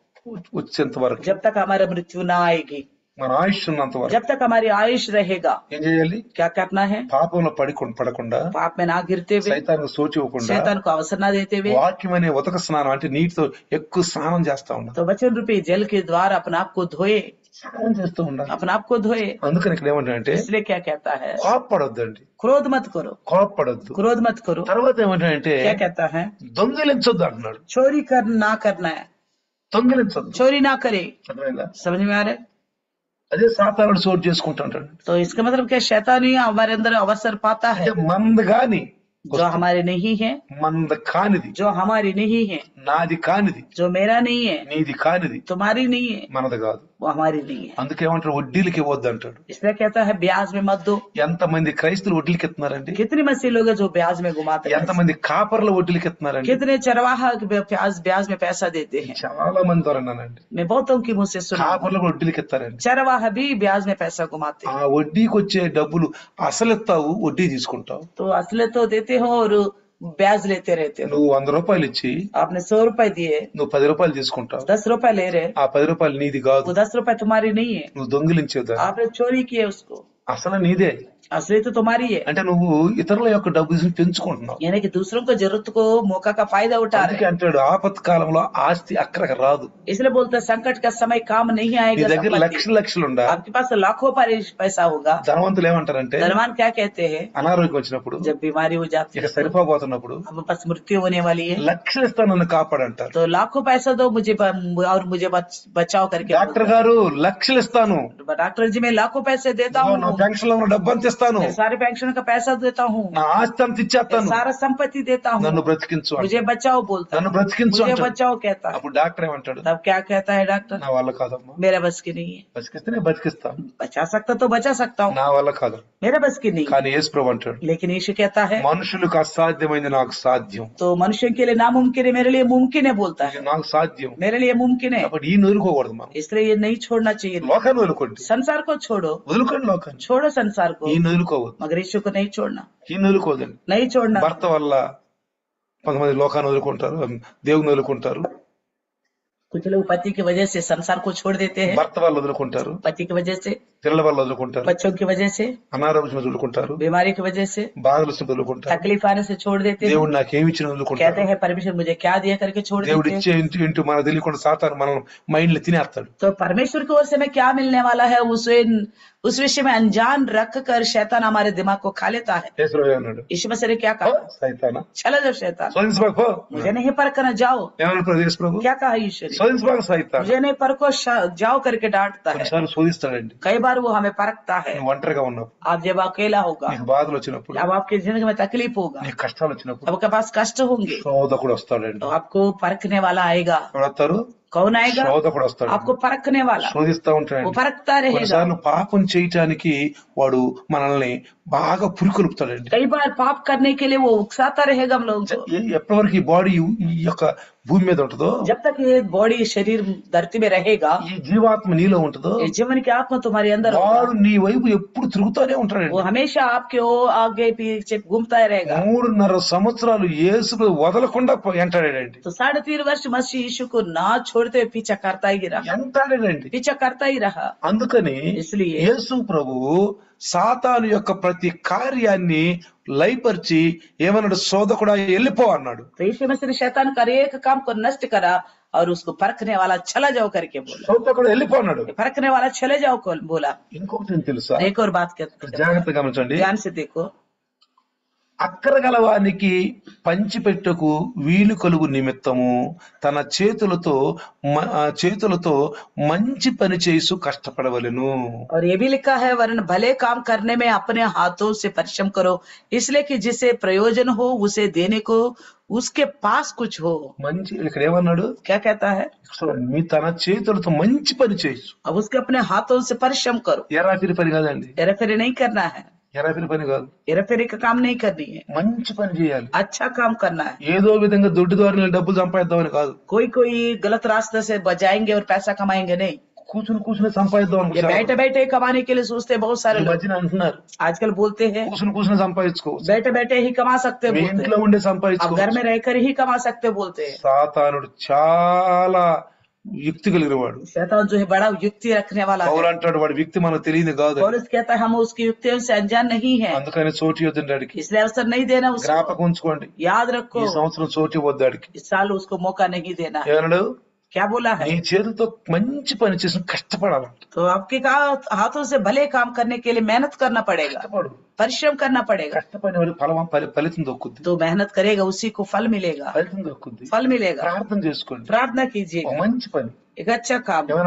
వచ్చేంత వరకు जब तक हमारी मृत्यु ना आएगी మన ఆయుష్ ఉన్నంత వరకు जब तक हमारी आयुष रहेगा ఏం చేయాలి क्या करना है పాపంలో పడికుండా పడకుండా पाप में ना गिरते हुए సైతానికి సోచి ఇవ్వకుండా शैतान को अवसर ना देते हुए వాక్యం అనే ఉతక స్నానం అంటే నీటితో ఎక్కువ స్నానం చేస్తా ఉండాలి तो वचन रूपी जल के द्वारा अपने आप को धोए స్నానం చేస్తూ ఉండాలి अपने आप को धोए అందుకని ఇక్కడ ఏమంటాడంటే इसलिए क्या कहता है కోప్పడొద్దండి क्रोध मत करो కోప్పడొద్దు क्रोध मत करो తర్వాత ఏమంటాడంటే क्या कहता है దొంగిలించొద్దు అంటున్నాడు चोरी कर ना करना है దొంగిలించొద్దు चोरी ना करे అర్థమైందా समझ में आ रहा है అదే సాతానుడు చోటు చేసుకుంటుంటాడు तो इसका मतलब क्या शैतान ही हमारे अंदर अवसर पाता है అంటే మంద కాని जो हमारे नहीं है మంద కానిది जो हमारी नहीं है నాది కానిది जो मेरा नहीं है నీది కానిది तुम्हारी नहीं है మనది కాదు वो हमारी नहीं है అందుకేమంటాడు వడ్డీలకి ఇవ్వద్దు అంటాడు इसलिए कहता है ब्याज में मत दो ఎంతమంది క్రైస్తులు వడ్డీలకి ఇస్తున్నారండి कितनी मसीह लोग हैं जो ब्याज में घुमाते हैं ఎంతమంది కాపర్ల వడ్డీలకి ఇస్తున్నారండి कितने चरवाहा ब्याज ब्याज में पैसा देते हैं చాలా మంది ద్వారా అన్నానండి मैं बहुतों की मुझसे सुना కాపర్లకు వడ్డీలకి ఇస్తారండి चरवाहा भी ब्याज में पैसा घुमाते ఆ हैं వడ్డీకి వచ్చే డబ్బులు అసలు ఇస్తావు వడ్డీ తీసుకుంటావు तो असले तो देते हो और ब्याज लेते रहते हो నువ్వు వంద రూపాయలు ఇచ్చి आपने सौ रुपए दिए నువ్వు పది రూపాయలు తీసుకుంటావు दस रुपए ले रहे ఆ పది రూపాయలు నీది కాదు वो दस रुपए तुम्हारी नहीं है నువ్వు దొంగిలించేదా आपने चोरी किए उसको అసలు నీదే असली तो तुम्हारी है అంటే నువ్వు ఇతరుల యొక్క డబ్బు తీసుకుని పెంచుకుంటున్నావు यानी कि दूसरों को जरूरत को मौका का फायदा उठा रहे అందుకే అంటాడు ఆపత్ కాలంలో ఆస్తి అక్కడికి రాదు हैं। इसलिए बोलते हैं संकट का समय काम नहीं నీ आएगा దగ్గర संपत्ति। లక్షలు లక్షలు ఉండా आपके पास लाखों पर पैसा होगा ధనవంతులు ఏమంటారంటే धनवान क्या कहते हैं అనారోగ్యం వచ్చినప్పుడు जब बीमारी हो जाती ఇక है సరిపోబోతున్నప్పుడు अब बस मृत्यु होने वाली है లక్షలు ఇస్తాను నన్ను కాపాడంటారు तो लाखों पैसा दो मुझे ब- और मुझे बच, बचाव करके డాక్టర్ గారు లక్షలు ఇస్తాను बोलते हैं। डॉक्टर जी मैं लाखों पैसे देता ఇదిగో నా हूँ పెన్షన్ లో ఉన్న డబ్బు అంత ఇస్తాను मैं सारे पेंशन का पैसा देता हूँ నా ఆస్తి అంత मैं ఇచ్చేస్తాను सारा संपत्ति देता నన్ను हूँ బ్రతికించు అంటాడు. मुझे बचाओ बोलता నన్ను है బ్రతికించు मुझे అంటాడు बचाओ कहता है అప్పుడు డాక్టర్ ఏమంటాడు तब क्या कहता है डॉक्टर నా వల్ల కాదమ్మా मेरा बस की नहीं है బతికిస్తే నేను బతికిస్తాను बचा सकता तो बचा सकता हूँ నా వల్ల కాదు मेरा बस की नहीं है। కానీ యేసు ప్రభు అంటాడు लेकिन यीशु कहता है మనుషులకు అసాధ్యమైంది నాకు సాధ్యం तो मनुष्य के लिए नामुमकिन है मेरे लिए मुमकिन है बोलता है నాకు సాధ్యం मेरे लिए मुमकिन है కాబట్టి ఈ వదులుకోకూడదు మనం इसलिए ये नहीं छोड़ना चाहिए లోకాన్ని వదులుకోండి संसार को छोड़ो వదులుకోండి లోకాన్ని छोड़ो संसार को ఈ వదులుకోవద్దు मगर यीशु को नहीं छोड़ना ఈ వదులుకోవద్దండి नहीं छोड़ना భర్త వల్ల కొంతమంది లోకాన్ని వదులుకుంటారు దేవుని వదులుకుంటారు कुछ लोग पति की वजह से संसार को छोड़ देते हैं భర్త వాళ్ళు వదులుకుంటారు पति की वजह से పిల్లల వాళ్ళు వదులుకుంటారు बच्चों की वजह से అనారోగ్యం వదులుకుంటారు बीमारी की वजह से బాధలు వస్తే వదులుకుంటారు तकलीफ आने से छोड़ देते हैं దేవుడు నాకేమి ఇచ్చిన कहते వదులుకుంటారు हैं परमेश्वर मुझे क्या दिया करके छोड़ దేవుడు देते हैं ఇచ్చే ఇంటి ఇంటూ మనకు తెలియకుండా సాతాను మనం మైండ్ లో తినేస్తాడు तो परमेश्वर की ओर से हमें क्या मिलने वाला है उसे उस विषय में अनजान रख कर शैतान हमारे दिमाग को खा लेता है యేసురావు అన్నాడు यीशु मसीह ने क्या कहा సైతానా चला जाओ शैतान శోధించబాకు పో मुझे नहीं परखना जाओ ఏమన్నాడు యేసు ప్రభు क्या कहा यीशु ने శోధించబాకు సైతాన్ मुझे नहीं परखो शा- जाओ करके डांटता है కొన్నిసార్లు శోధిస్తాడండి कई बार वो हमें परखता है నువ్వు ఒంటరిగా ఉన్నప్పుడు आप जब अकेला होगा నీకు బాధలు వచ్చినప్పుడు अब आपकी जिंदगी में तकलीफ होगा నీకు కష్టాలు వచ్చినప్పుడు आपके पास कष्ट होंगे శోధకుడు వస్తాడండి तो आपको परखने वाला आएगा ఎవరు వస్తారు कौन आएगा శోధకుడు వస్తాడు आपको परखने वाला శోధిస్తా वो ఉంటాడండి परखता रहेगा కొన్నిసార్లు పాపం చేయటానికి వాడు మనల్ని బాగా పురికొలుపుతాడండి कई बार पाप करने के लिए वो उकसाता रहेगा हम लोगों को ఎ- ఎప్పటి వరకు ఈ బాడీ ఈ యొక్క భూమి మీద ఉంటుందో जब तक ये बॉडी शरीर धरती में रहेगा ఈ జీవాత్మ నీలో ఉంటుందో ये जीवन की आत्मा तुम्हारे अंदर होगा వాడు నీ వైపు ఎప్పుడు తిరుగుతానే ఉంటాడండి वो हमेशा आपके ओ आगे पीछे घूमता ही रहेगा మూడున్నర సంవత్సరాలు యేసు వదలకుండా పో- ఎంటాడాడండి तो साढ़े तीन वर्ष मसीह यीशु को ना छोड़ते हुए पीछा करता ही रहा ఎంటాడాడండి पीछा करता ही रहा అందుకని इसलिए యేసు ప్రభువు సాతాను యొక్క ప్రతి కార్యాన్ని లయపరిచి ఏమన్నాడు శోధకుడా వెళ్ళిపో అన్నాడు तो यीशु मसीह ने शैतान का एक काम को नष्ट करा और उसको परखने वाला चला जाओ करके बोला శోధకుడు వెళ్ళిపో అన్నాడు परखने वाला चले जाओ को बोला ఇంకొకటి ఏం తెలుసా एक और बात ఇక్కడ कहते జాగ్రత్తగా గమనించండి ध्यान से देखो అక్కర గలవానికి పంచిపెట్టకు వీలు కలుగు నిమిత్తము తన చేతులతో మ- ఆ చేతులతో మంచి పని చేసు కష్టపడవలెను और ये भी लिखा है वरन भले काम करने में अपने हाथों से परिश्रम करो इसलिए कि जिसे प्रयोजन हो उसे देने को उसके पास कुछ हो మంచి ఇక్కడ ఏమన్నాడు क्या कहता है చూడండి, మీ తన చేతులతో మంచి పని చేయొచ్చు अब उसके अपने हाथों से परिश्रम करो ఎరాఫిరి పని కాదండి हेराफेरी नहीं करना है ఎరాఫిరి పని కాదు हेराफेरी का काम नहीं करनी है మంచి పని చేయాలి अच्छा काम करना है ఏదో విధంగా దొడ్డి ద్వారా డబ్బులు సంపాదిద్దామని కాదు कोई कोई गलत रास्ते से बजाएंगे और पैसा कमाएंगे नहीं కూర్చుని కూర్చుని సంపాదిద్దాం ये అనుకుంటారు. बैठे बैठे कमाने के लिए सोचते हैं बहुत सारे ఈ लोग మధ్యన అంటున్నారు आजकल बोलते हैं కూర్చుని కూర్చుని సంపాదించుకోవచ్చు बैठे बैठे ही कमा सकते हैं మీ बोलते ఇంట్లో हैं ఉండే अब घर సంపాదించుకోవచ్చు में रहकर ही कमा सकते हैं बोलते हैं సాతానుడు చాలా యుక్తి కలిగిన వాడు शैतान जो है बड़ा युक्ति रखने वाला है పౌలు అంటాడు వాడి వ్యక్తి మనకు తెలియదు కాదు पौलुस कहता है हम उसकी युक्तियों से अनजान नहीं है అందుకని చోటు ఇవ్వద్దండి వాడికి इसलिए अवसर नहीं देना उसको జ్ఞాపకం ఉంచుకోండి याद रखो ఈ సంవత్సరం చోటు ఇవ్వద్దు వాడికి इस साल उसको मौका नहीं देना है ఏమన్నాడు क्या बोला है నీ చేతితో మంచి పని చేసి కష్టపడాలంట तो आपके का हाथों से भले काम करने के लिए मेहनत करना पड़ेगा కష్టపడు परिश्रम करना पड़ेगा కష్టపడిన వాడికి ఫలం ఫలి- ఫలితం దొక్కుద్ది तो मेहनत करेगा उसी को फल मिलेगा ఫలితం దొక్కుద్ది फल मिलेगा ప్రార్థన చేసుకోండి प्रार्थना ఒక कीजिएगा మంచి పని एक अच्छा काम ఏమన్నాడు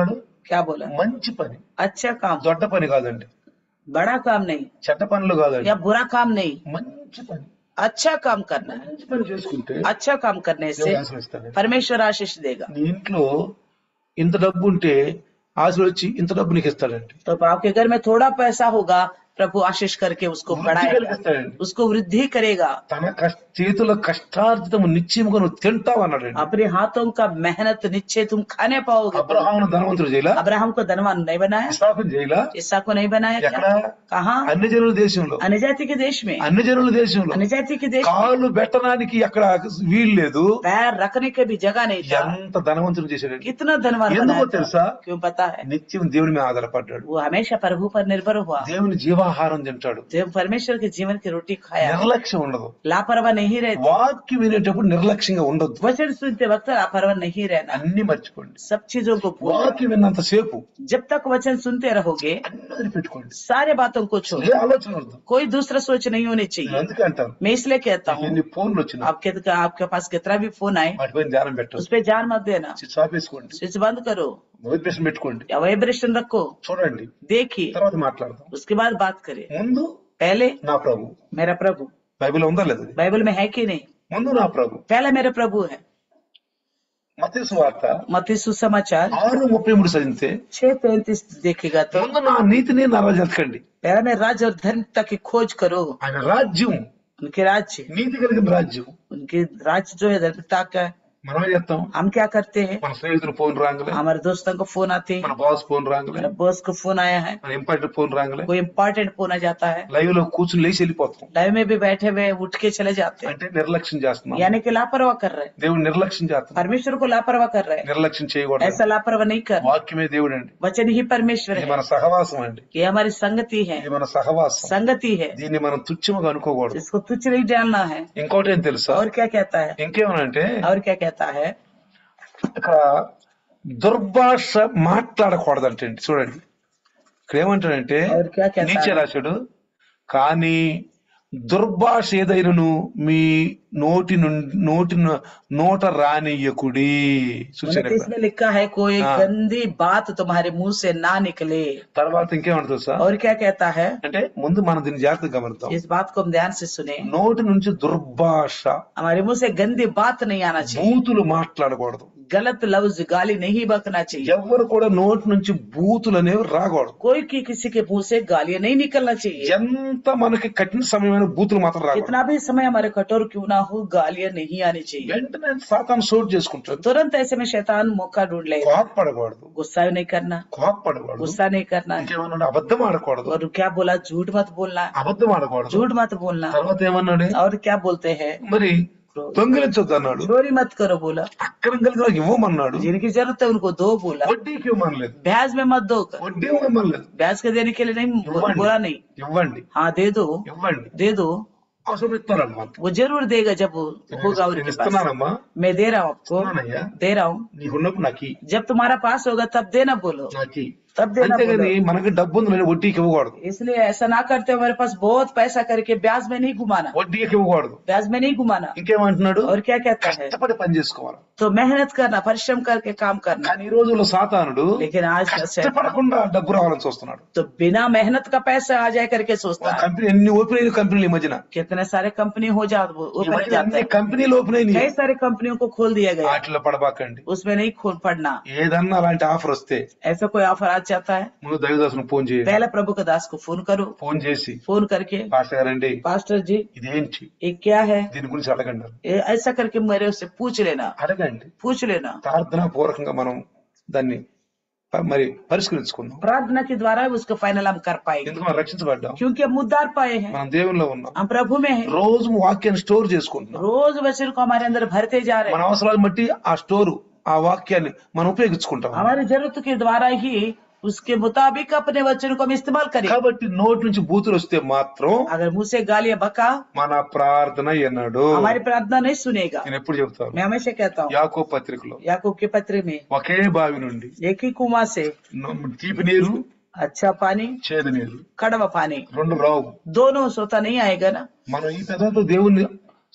क्या बोला మంచి పని अच्छा काम దొడ్డ పని కాదండి बड़ा काम नहीं చెడ్డ పనులు కాదండి या बुरा काम नहीं మంచి పని अच्छा काम करना है మంచి పని చేసుకుంటే अच्छा काम करने से దేవుడు ఆశీర్వదిస్తాడు परमेश्वर आशीष देगा నీ ఇంట్లో ఇంత డబ్బు ఉంటే ఆశలు వచ్చి ఇంత డబ్బు నీకు ఇస్తాడండి तो आपके घर में थोड़ा पैसा होगा प्रभु आशीष करके उसको వృద్ధి बढ़ाएगा కలిగిస్తాడండి उसको वृद्धि करेगा తన కష్ట చేతుల కష్టార్జితము నిశ్చయముగా నువ్వు తింటావు అన్నాడండి अपने हाथों का मेहनत निश्चय तुम खाने पाओगे అబ్రహామును ధనవంతుడు చేయలా अब्राहम को धनवान नहीं बनाया ఇస్సాకును చేయలా ईसा को नहीं बनाया ఎక్కడ क्या कहा అన్ని జనుల దేశంలో अन्य जाति के देश में అన్ని జనుల దేశంలో अन्य जाति के देश में కాళ్ళు పెట్టడానికి అక్కడ వీలు లేదు पैर रखने के भी जगह नहीं था ఎంత ధనవంతుడు చేశాడండి कितना धनवान ఎందుకో बनाया था? తెలుసా क्यों पता है నిత్యం దేవుని మీద ఆధారపడ్డాడు वो हमेशा प्रभु पर निर्भर हुआ దేవుని జీవాహారం తింటాడు देव परमेश्वर के जीवन की रोटी खाया నిర్లక్ష్యం ఉండదు लापरवाह नहीं रहते వాక్యం వినేటప్పుడు నిర్లక్ష్యంగా ఉండొద్దు वचन सुनते वक्त लापरवाह नहीं रहना అన్ని మర్చిపోండి सब चीजों को भूल వాక్యం విన్నంత సేపు जब तक वचन सुनते रहोगे అన్ని పెట్టుకోండి सारे बातों को छोड़ ఏ ఆలోచన వద్దు कोई दूसरा सोच नहीं होनी నేను चाहिए అందుకే అంటాను मैं इसलिए कहता हूँ ఎన్ని ఫోన్లు వచ్చినా आपके आपके पास कितना भी फोन आए వాటిపై ధ్యానం పెట్టదు उस पर ध्यान मत देना స్విచ్ ఆఫ్ వేసుకోండి स्विच बंद करो వైబ్రేషన్ పెట్టుకోండి या वाइब्रेशन रखो చూడండి देखिए తర్వాత మాట్లాడదాం उसके बाद बात करें ముందు पहले నా ప్రభు मेरा प्रभु బైబిల్ ఉందా లేదు అది? बाइबल में है कि नहीं ముందు నా ప్రభు पहला मेरा प्रभु है మత వార్త मती सुसमाचार ఆరు ముప్పై మూడు చదివితే छह पैंतीस देखेगा तो ముందు నా నీతిని నా రాజు ఎతకండి पहला में राज्य और धर्म तक की खोज करो ఆయన రాజ్యం उनके राज्य నీతి కలిగిన రాజ్యం उनके राज्य जो है धर्मता का है మనం ఏం చేస్తాం हम क्या करते हैं మన స్నేహితులు ఫోన్ రాగలే हमारे दोस्तों को फोन आते हैं మన బాస్ ఫోన్ రాగలే मेरा बॉस को फोन आया है మన ఇంపార్టెంట్ ఫోన్ రాగలే कोई इम्पोर्टेंट फोन आ जाता है లైవ్ లో కూర్చుని లేచి వెళ్ళిపోతాం लाइव में भी बैठे हुए उठ के चले जाते हैं అంటే నిర్లక్ష్యం చేస్తున్నాం यानी कि लापरवाह कर रहे हैं దేవుడు నిర్లక్ష్యం చేస్తున్నాం परमेश्वर को लापरवाह कर रहे हैं నిర్లక్ష్యం చేయకూడదు ऐसा लापरवाह नहीं कर వాక్యమే దేవుడు అండి वचन ही परमेश्वर ఇది है మన సహవాసం అండి ये हमारी संगति है ఇది మన సహవాసం संगति है దీన్ని మనం తుచ్చముగా అనుకోకూడదు इसको तुच्छ नहीं जानना है ఇంకోటి ఏం తెలుసా और क्या कहता है ఇంకేమనంటే और क्या कहता है ఇక్కడ దుర్భాష మాట్లాడకూడదంటండి చూడండి ఇక్కడ ఏమంటాడంటే और क्या कहता నీచే है రాశాడు కానీ దుర్భాష ఏదైనను మీ నోటి నుండి నోటి ను- నోట రానియకుడి చూసారు उन्नतीस में लिखा है कोई हाँ। गंदी बात तुम्हारे मुंह से ना निकले తర్వాత ఇంకేమంటుంది సార్ और क्या कहता है అంటే ముందు మనం దీన్ని జాగ్రత్తగా గమనిద్దాం इस बात को हम ध्यान से सुने నోటి నుంచి దుర్భాష हमारे मुंह से गंदी बात नहीं आना चाहिए బూతులు మాట్లాడకూడదు गलत लफ्ज गाली नहीं बकना चाहिए ఎవరు కూడా నోటి నుంచి బూతులు అనేవి రాకూడదు कोई की किसी के मुंह से गालियां नहीं निकलना चाहिए ఎంత మనకి కఠిన సమయమైన బూతులు మాత్రం రాకూడదు कितना भी समय हमारे कठोर क्यों ना हो गालियां नहीं आनी चाहिए వెంటనే సాతాను సోట్ చేసుకుంటాడు तुरंत ऐसे में शैतान मौका ढूंढ लेगा కోపపడకూడదు गुस्सा नहीं करना కోపపడకూడదు गुस्सा नहीं करना ఇంకేమన్నాడు అబద్ధం ఆడకూడదు और क्या बोला झूठ मत बोलना అబద్ధం ఆడకూడదు झूठ मत बोलना తర్వాత ఏమన్నాడు और क्या बोलते हैं మరి దొంగిలించొద్దు అన్నాడు चोरी मत करो बोला అక్రమం కలిగిన వాళ్ళకి ఇవ్వమన్నాడు जिनकी जरूरत है उनको दो बोला వడ్డీకి ఇవ్వమనలేదు ब्याज में मत दो వడ్డీ ఇవ్వమనలేదు ब्याज के देने के लिए नहीं इव्वंडी। बोला नहीं ఇవ్వండి हाँ दे दो ఇవ్వండి दे दो అవసరం ఇస్తారమ్మా वो जरूर देगा जब वो होगा నేను उनके पास ఇస్తున్నానమ్మా मैं दे रहा हूँ आपको ఇస్తున్నానయ్యా दे रहा हूँ నీకున్నప్పుడు నాకు ఇయ్యి. जब तुम्हारा पास होगा तब देना बोलो నాకు ఇయ్యి. तब देना అంతేగాని बोलो మనకి డబ్బు ఉందని వడ్డీకి ఇవ్వకూడదు इसलिए ऐसा ना करते हमारे पास बहुत पैसा करके ब्याज में नहीं घुमाना వడ్డీకి ఇవ్వకూడదు ब्याज में नहीं घुमाना ఇంకేమంటున్నాడు और क्या कहता है కష్టపడి పని చేసుకోవాలి तो मेहनत करना परिश्रम करके काम करना కానీ ఈ రోజుల్లో సాతానుడు लेकिन आज का शैतान కష్టపడకుండా డబ్బు రావాలని చూస్తున్నాడు तो बिना मेहनत का पैसा आ जाए करके सोचता है కంపెనీ ఎన్ని ఓపెన్ అయిన కంపెనీలు ఈ మధ్యన कितने सारे कंपनी हो जा वो ఈ ओपन మధ్యన जाते అన్ని हैं కంపెనీలు ఓపెన్ అయినాయి कई सारे कंपनियों को खोल दिया गया వాటిలో పడబాకండి उसमें नहीं खोल पड़ना ఏదన్నా అలాంటి ఆఫర్ వస్తే ऐसा कोई ऑफर आ जाता है ముందు దైవదాసును ఫోన్ చేయండి पहले प्रभु के दास को फोन करो ఫోన్ చేసి फोन करके పాస్టర్ గారండి पास्टर जी ఇదేంటి ये क्या है దీని గురించి అడగండి ये ऐसा करके मेरे उससे पूछ लेना అడగండి पूछ लेना ప్రార్థనా పూర్వకంగా మనం దాన్ని ప- మరి పరిష్కరించుకుందాం प्रार्थना के द्वारा उसको फाइनल हम कर पाएंगे ఎందుకు మనం రక్షించబడ్డాం क्योंकि हम उद्धार पाए हैं మనం దేవునిలో ఉన్నాం हम प्रभु में हैं రోజు వాక్యాన్ని స్టోర్ చేసుకుంటున్నాం रोज वचन को हमारे अंदर भरते जा रहे మన हैं అవసరాలు బట్టి ఆ స్టోర్ ఆ వాక్యాన్ని మనం ఉపయోగించుకుంటాం हमारी जरूरत के द्वारा ही उसके मुताबिक अपने वचन को हम इस्तेमाल करें కాబట్టి నోటి నుంచి బూతులు వస్తే మాత్రం अगर मुंह से गालियां बका మన ప్రార్థన ఎన్నడు हमारी प्रार्थना नहीं सुनेगा నేను ఎప్పుడు చెప్తాను मैं हमेशा कहता हूँ యాకో పత్రికలో याकूब के पत्र में ఒకే బావి నుండి एक ही कुआं से న- తీపి నీరు अच्छा पानी చేదు నీరు कड़वा पानी రెండు రావు दोनों सोता नहीं आएगा ना మనం ఈ పెదవులతో దేవుణ్ణి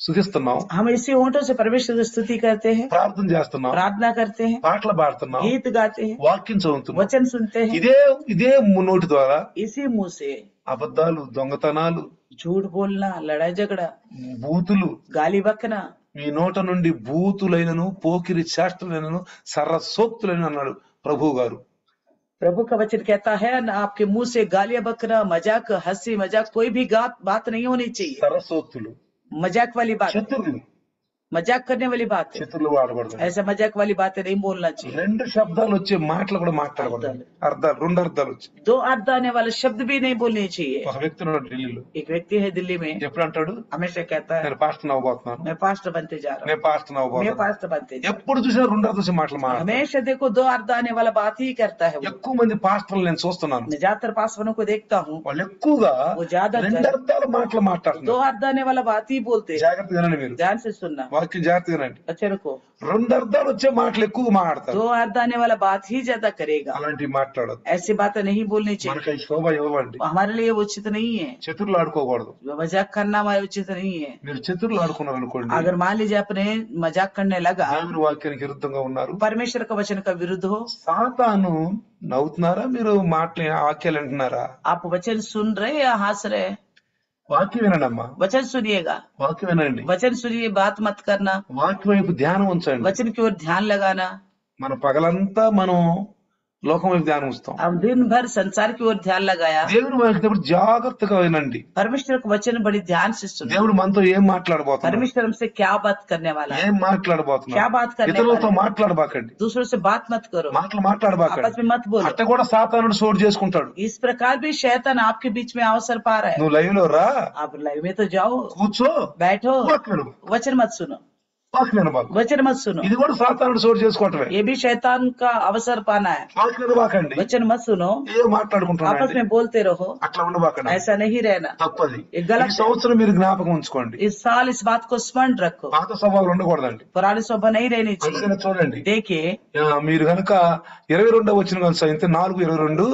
సుధిస్తున్నాం हम इसी होठों से परमेश्वर की स्तुति करते हैं ప్రార్థన చేస్తున్నాం प्रार्थना करते हैं పాటలు పాడుతున్నాం गीत गाते हैं వాక్యం చదువుతున్నాం वचन सुनते हैं ఇదే ఇదే నోటి ద్వారా इसी मुंह से అబద్ధాలు దొంగతనాలు झूठ बोलना लड़ाई झगड़ा బూతులు गाली बकना మీ నోట నుండి బూతులైనను పోకిరి చేష్టలైనను సర్ర సోక్తులైన అన్నాడు ప్రభువు గారు प्रभु का वचन कहता है न आपके मुंह से गालियां बकना मजाक हंसी मजाक कोई भी बात बात नहीं होनी चाहिए సర్ర సోక్తులు मजाक वाली बात శత్రులు मजाक करने वाली बात है శత్రులు వాడకూడదు ऐसा मजाक वाली बातें नहीं बोलना चाहिए రెండు శబ్దాలు వచ్చే మాటలు కూడా మాట్లాడకూడదు అర్థాలు రెండు అర్థాలు వచ్చి दो अर्थ आने वाले शब्द भी नहीं बोलने चाहिए ఒక వ్యక్తి ఉన్నాడు ఢిల్లీలో एक व्यक्ति है दिल्ली में ఎప్పుడు అంటాడు हमेशा कहता है నేను పాస్టర్ అవ్వబోతున్నాను मैं पास्टर बनते जा रहा నేను పాస్టర్ हूँ मैं అవ్వబోతున్నాను पास्टर बनते जा ఎప్పుడు చూసినా రెండు అర్థం వచ్చే మాటలు रहा हूँ। మాట్లాడతాడు हमेशा देखो दो अर्थ आने वाला बात ही करता है वो ఎక్కువ మంది పాస్టర్లు నేను చూస్తున్నాను मैं ज्यादातर पास्टरों को देखता हूँ వాళ్ళు ఎక్కువగా वो ज्यादा రెండు అర్థాల మాటలు दो మాట్లాడుతున్నారు अर्थ आने वाला बात ही बोलते हैं జాగ్రత్తగా వినండి మీరు ध्यान से सुनना వాక్యం జాగ్రత్తగా వినండి अच्छे रखो రెండు అర్థాలు వచ్చే మాటలు ఎక్కువ మాట్లాడతారు दो अर्थ आने वाला बात ही ज्यादा करेगा అలాంటివి మాట్లాడదు ऐसी बातें नहीं बोलनी चाहिए మనకి ఈ శోభ ఇవ్వండి हमारे लिए वो उचित नहीं है చతుర్లు ఆడుకోకూడదు जो मजाक करना हमारे उचित नहीं है మీరు చతుర్లు ఆడుకున్నారు అనుకోండి अगर मान लीजिए अपने मजाक करने लगा దేవుని వాక్యానికి విరుద్ధంగా ఉన్నారు परमेश्वर का वचन का विरुद्ध हो సాతాను నవ్వుతున్నారా మీరు మాటలు వాక్యాలు వింటున్నారా आप वचन सुन रहे या हंस रहे వాక్యం వినండి అమ్మా वचन सुनिएगा వాక్యం వినండి वचन सुनिए बात मत करना వాక్యం వైపు ధ్యానం ఉంచండి वचन की ओर ध्यान लगाना మన పగలంతా మనం లోకం వైపు ధ్యానం ఉంచుతాం अब दिन भर संसार की ओर ध्यान लगाया దేవుని వాక్యం జాగ్రత్తగా వినండి परमेश्वर का वचन बड़ी ध्यान से सुनो దేవుడు మనతో ఏం మాట్లాడబోతున్నాడు परमेश्वर हमसे क्या बात करने वाला है ఏం क्या మాట్లాడబోతున్నాడు बात करने ఇతరులతో वाला है మాట్లాడబాకండి दूसरों से बात मत करो మాటలు आपस మాట్లాడబాకండి में मत बोलो అట్ట కూడా సాతానుడు సోటు చేసుకుంటాడు इस प्रकार भी शैतान आपके बीच में अवसर पा रहा है నువ్వు లైవ్ లో రా आप लाइव में तो जाओ కూర్చో बैठो వాక్యం విను वचन मत सुनो వాక్యం వినబాకు वचन मत सुनो ఇది కూడా సాతానుడు సోటు చేసుకోవటమే ये भी शैतान का अवसर पाना है వాక్యం వినబాకండి वचन मत सुनो ఏం आपस మాట్లాడుకుంటున్నాడు में बोलते रहो అట్లా ఉండబాకండి ऐसा नहीं रहना తప్పది ये गलत ఈ సంవత్సరం మీరు జ్ఞాపకం ఉంచుకోండి इस साल इस बात को स्मरण रखो పాత స్వభావాలు ఉండకూడదండి पुरानी स्वभाव नहीं रहनी चाहिए అందుకనే చూడండి देखिए ఆ, మీరు కనుక ఇరవై రెండో వచ్చిన కలిసి అయితే నాలుగు ఇరవై రెండు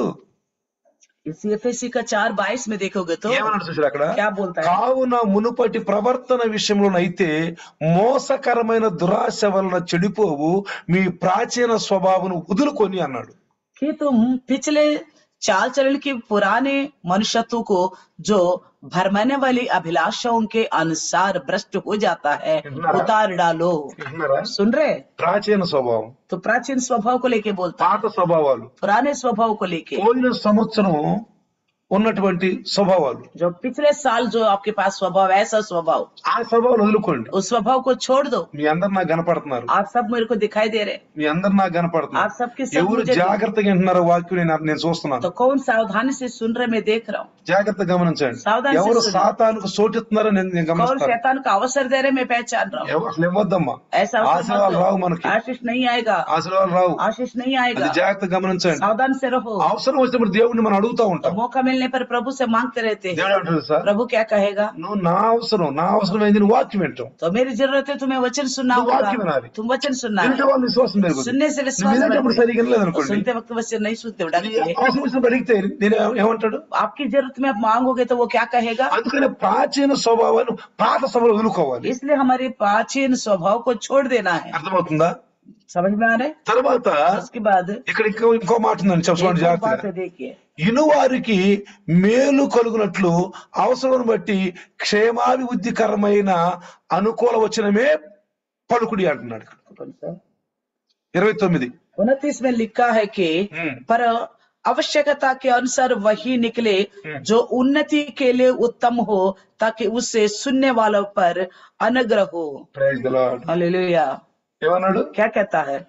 इस एफएससी का चार बाईस में देखोगे तो ఏమన్నాడు చూసారు అక్కడ क्या बोलता है కావున మునుపటి ప్రవర్తన విషయంలోనైతే మోసకరమైన దురాశ వలన చెడిపోవు మీ ప్రాచీన స్వభావం వదులుకొని అన్నాడు कि तुम पिछले चाल चलन के पुराने मनुष्यत्व को जो भरमाने वाली अभिलाषाओं के अनुसार भ्रष्ट हो जाता है उतार डालो వింటున్నారా? सुन रहे ప్రాచీన స్వభావం तो प्राचीन स्वभाव को लेके बोलता పాత స్వభావాలు पुराने स्वभाव को लेके పోయిన సంవత్సరం ఉన్నటువంటి స్వభావాలు जो पिछले साल जो आपके पास स्वभाव है, ऐसा स्वभाव ఆ స్వభావాలు వదులుకోండి उस स्वभाव को छोड़ दो మీ అందరు నాకు కనపడుతున్నారు आप सब मेरे को दिखाई दे रहे हैं। మీ అందరు నాకు కనపడుతున్నారు आप सबके सब ఎవరు मुझे జాగ్రత్తగా వింటున్నారో వాక్యం నేను నేను చూస్తున్నాను तो कौन सावधानी से सुन रहे मैं देख रहा हूँ జాగ్రత్తగా గమనించండి సావధానం ఎవరు చేస్తున్నారు. సాతానుకు సోటిస్తున్నారో నేను నేను कौन గమనిస్తాను शैतान का अवसर दे रहे मैं पहचान रहा हूँ ఎవ- అసలు ఇవ్వద్దమ్మా ऐसा अवसर ఆశీర్వాదాలు मत రావు दो। మనకి आशीष नहीं आएगा ఆశీర్వాదాలు రావు आशीष नहीं అది आएगा జాగ్రత్తగా గమనించండి सावधान से रहो అవసరం వచ్చినప్పుడు దేవుడిని మనం అడుగుతా तो ఉంటాం मौका मिलने पर प्रभु से मांगते रहते हैं దేవుడు అంటాడు సార్ प्रभु क्या कहेगा నువ్వు నా అవసరం నా అవసరం ఏంది నువ్వు వాక్యం వింటాం तो मेरी जरूरत है तुम्हें वचन सुनना तो वाक्य बना होगा रही। तुम वचन सुनना వినటం है వల్ల విశ్వాసం పెరుగుతుంది सुनने से నువ్వు विश्वास వినేటప్పుడు बढ़ता సరిగ్గా है। లేదనుకోండి सुनते वक्त वचन नहीं सुनते నీ डरते हैं। అవసరం వచ్చినప్పుడు అడిగితే నేను ఏమంటాడు आपकी जरूरत में आप मांगोगे तो वो क्या कहेगा అందుకనే ప్రాచీన స్వభావాలు పాత స్వభావం వదులుకోవాలి इसलिए हमारे प्राचीन स्वभाव को छोड़ देना है అర్థమవుతుందా समझ में आ रहा है తర్వాత उसके बाद ఇక్కడ ఇంకో ఇంకో మాట ఉందండి एक చెప్పండి और बात జాగ్రత్తగా है देखिए ఇనువారికి మేలు కలుగునట్లు అవసరం బట్టి క్షేమాభివృద్ధికరమైన అనుకూల వచనమే పలుకుడి అంటున్నాడు ఇక్కడ. ఇరవై తొమ్మిది उनतीस में लिखा है कि हम्म। पर आवश्यकता के अनुसार वही निकले हम्म। जो उन्नति के लिए उत्तम हो ताकि उससे सुनने वालों पर अनुग्रह हो ప్రైజ్ ది లార్డ్ हालेलुया ఏమన్నాడు क्या कहता है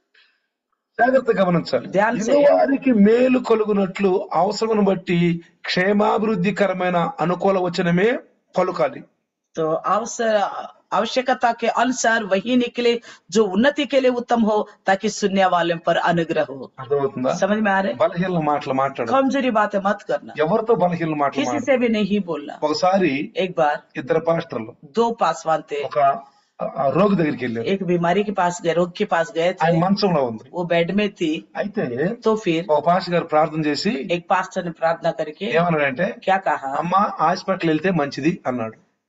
జాగ్రత్త గమనించాలి ధ్యానం చేయాలి. ఇనువారికి మేలు కలుగునట్లు అవసరం బట్టి క్షేమాభివృద్ధికరమైన అనుకూల వచనమే పలుకాలి तो अवसर आवश्यकता के अनुसार वही निकले जो उन्नति के लिए उत्तम हो ताकि सुनने वाले पर अनुग्रह हो అర్థమవుతుందా समझ में आ रहे బలహీన మాటలు మాట్లాడు कमजोरी बातें मत करना ఎవరితో బలహీన మాటలు किसी మాట్లాడు से भी नहीं बोलना ఒకసారి एक बार ఇద్దరు పాస్టర్లు दो पासवान थे ఒక ఆ, ఆ రోగి దగ్గరికి వెళ్ళారు एक बीमारी के पास गए रोग के पास गए थे ఆయన మంచంలో ఉంది वो बेड में थी అయితే तो फिर ఒక పాస్టర్ గారు ప్రార్థన చేసి एक पास्टर ने प्रार्थना करके ఏమన్నాడంటే क्या कहा అమ్మ హాస్పిటల్ వెళ్తే మంచిది అన్నాడు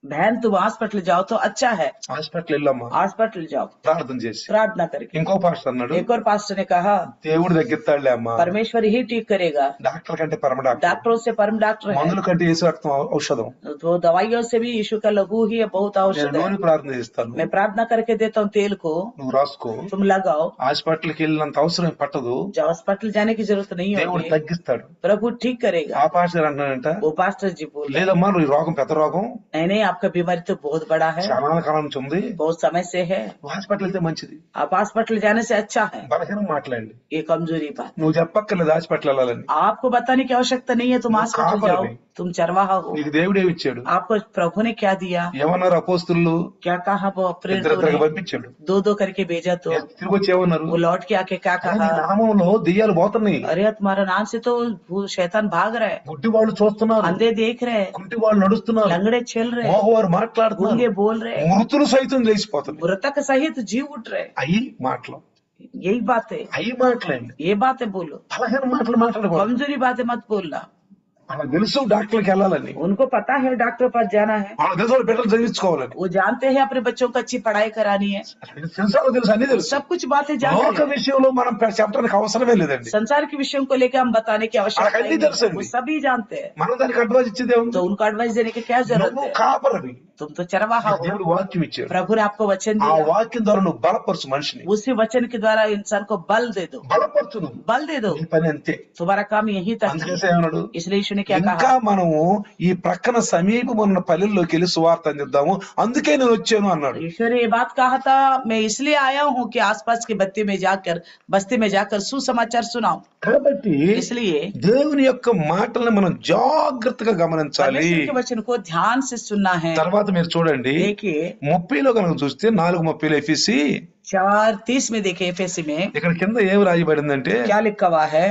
बहन तुम हॉस्पिटल जाओ तो अच्छा है హాస్పిటల్ వెళ్ళమ్మా हॉस्पिटल जाओ ప్రార్థన చేసి प्रार्थना करके ఇంకో పాస్టర్ అన్నాడు एक और पास्टर ने कहा దేవుడు తగ్గిస్తాడులే అమ్మా परमेश्वर ही ठीक करेगा డాక్టర్ కంటే పరమ డాక్టర్ डॉक्टरों से परम डॉक्टर है మందుల కంటే వేసి రక్తం ఔషధం तो दवाइयों से भी यीशु का लहू ही बहुत నేను औषध है నూనె ప్రార్థన చేస్తాను मैं प्रार्थना करके देता हूँ तेल को నువ్వు రాసుకో तुम लगाओ హాస్పిటల్కి వెళ్ళినంత అవసరం పట్టదు जब हॉस्पिटल जाने की जरूरत नहीं దేవుడు होगी తగ్గిస్తాడు प्रभु ठीक करेगा ఆ పాస్టర్ అంటాడంట वो पास्टर जी बोल रहे లేదమ్మా నువ్వు ఈ రోగం పెద్ద రోగం नहीं नहीं आपका बीमारी तो बहुत बड़ा है చాలా కాలం నుంచి ఉంది बहुत समय से है నువ్వు హాస్పిటల్ వెళ్తే మంచిది आप हॉस्पिटल जाने से अच्छा है బలహీనం మాట్లాడండి ये कमजोरी बात నువ్వు చెప్పక్కర్లేదు హాస్పిటల్ వెళ్ళాలని आपको बताने की आवश्यकता नहीं है तुम वो हॉस्पिटल कहाँ पर जाओ है? तुम चरवाहा हो నీకు దేవుడు ఏమి ఇచ్చాడు आपको प्रभु ने क्या दिया ఏమన్నారు అపోస్తులు क्या कहा वो ఇద్దరు प्रेरितों ఇద్దరికి ने పంపించాడు दो दो करके भेजा तो తిరిగి వచ్చి ఏమన్నారు वो लौट के आके क्या "అరే, నీ कहा నామంలో దెయ్యాలు పోతున్నాయి अरे तुम्हारा नाम से तो वो शैतान भाग रहा है గుడ్డి వాళ్ళు చూస్తున్నారు अंधे देख रहे हैं కుంటి వాళ్ళు నడుస్తున్నారు लंगड़े चल रहे हैं మోహవారు మాట్లాడుతున్నారు गूंगे बोल रहे हैं మృతులు సైతం లేచిపోతుంది मृतक सहित जीव उठ रहे हैं అయి మాటలు यही बात है అయి మాటలండి ये बातें बोलो బలహీన మాటలు మాట్లాడకూడదు कमजोरी बातें मत बोलना వాళ్ళకి తెలుసు డాక్టర్కి వెళ్ళాలని उनको पता है डॉक्टर पास जाना है వాళ్ళకి తెలుసు వాళ్ళ బిడ్డలు చదివించుకోవాలని वो जानते हैं अपने बच्चों को अच्छी पढ़ाई करानी है తెలుసు వాళ్ళకి తెలుసు అన్ని తెలుసు सब कुछ बातें లోక जानते हैं విషయంలో మనం చెప్పడానికి అవసరమే లేదండి संसार के विषयों को लेकर हम बताने की आवश्यकता వాళ్ళకి ही అన్ని नहीं है। తెలుసండి. वो सभी जानते हैं మనం దానికి అడ్వైజ్ ఇచ్చేదే ఉంది तो उनको एडवाइस देने की क्या जरूरत నువ్వు है కాపరవి तुम तो चरवाहा हो దేవుడు వాక్యం ఇచ్చాడు प्रभु ने आपको वचन ఆ दिया వాక్యం ద్వారా నువ్వు బలపరచు మనిషిని उसी वचन के द्वारा इंसान को बल दे दो బలపరచు నువ్వు बल दे दो నీ పని అంతే तुम्हारा काम यही तक है। అందుకేసే ఏమన్నాడు इसलिए यीशु ने क्या ఇంకా कहा మనము ఈ ప్రక్కన సమీపం ఉన్న పల్లెల్లోకి వెళ్ళి సువార్త అందిద్దాము అందుకే నేను వచ్చాను అన్నాడు ईश्वर ने ये बात कहा था मैं इसलिए आया हूँ कि आसपास के बत्ती में जाकर बस्ती में जाकर सुसमाचार सुनाऊं కాబట్టి इसलिए దేవుని యొక్క మాటల్ని మనం జాగ్రత్తగా గమనించాలి परमेश्वर के वचन को ध्यान से सुनना है తర్వాత మీరు చూడండి देखिए ముప్పైలో కనుక చూస్తే నాలుగు ముప్పైలో ఎఫీసి चार तीस में देखे एफएससी में ఇక్కడ కింద ఏమి రాయబడిందంటే क्या लिखा हुआ है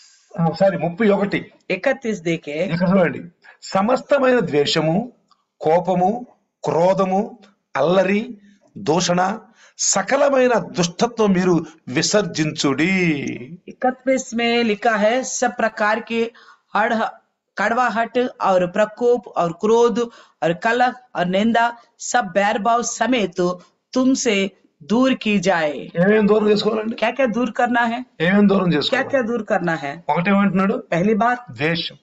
సారీ ముప్పై ఒకటి इकतीस देखे ఇక్కడ చూడండి సమస్తమైన ద్వేషము కోపము క్రోధము అల్లరి దూషణ సకలమైన దుష్టత్వం మీరు విసర్జించుడి इकतीस में लिखा है सब प्रकार के हड़ कड़वाहट और प्रकोप और क्रोध और कलह और निंदा सब बैर भाव समेत तुमसे दूर की जाए ఏమేం దూరం చేసుకోవాలండి क्या क्या दूर करना है ఏమేం దూరం क्या చేసుకోవాలి क्या दूर करना है ఒకటేమంటున్నాడు पहली बात ద్వేషం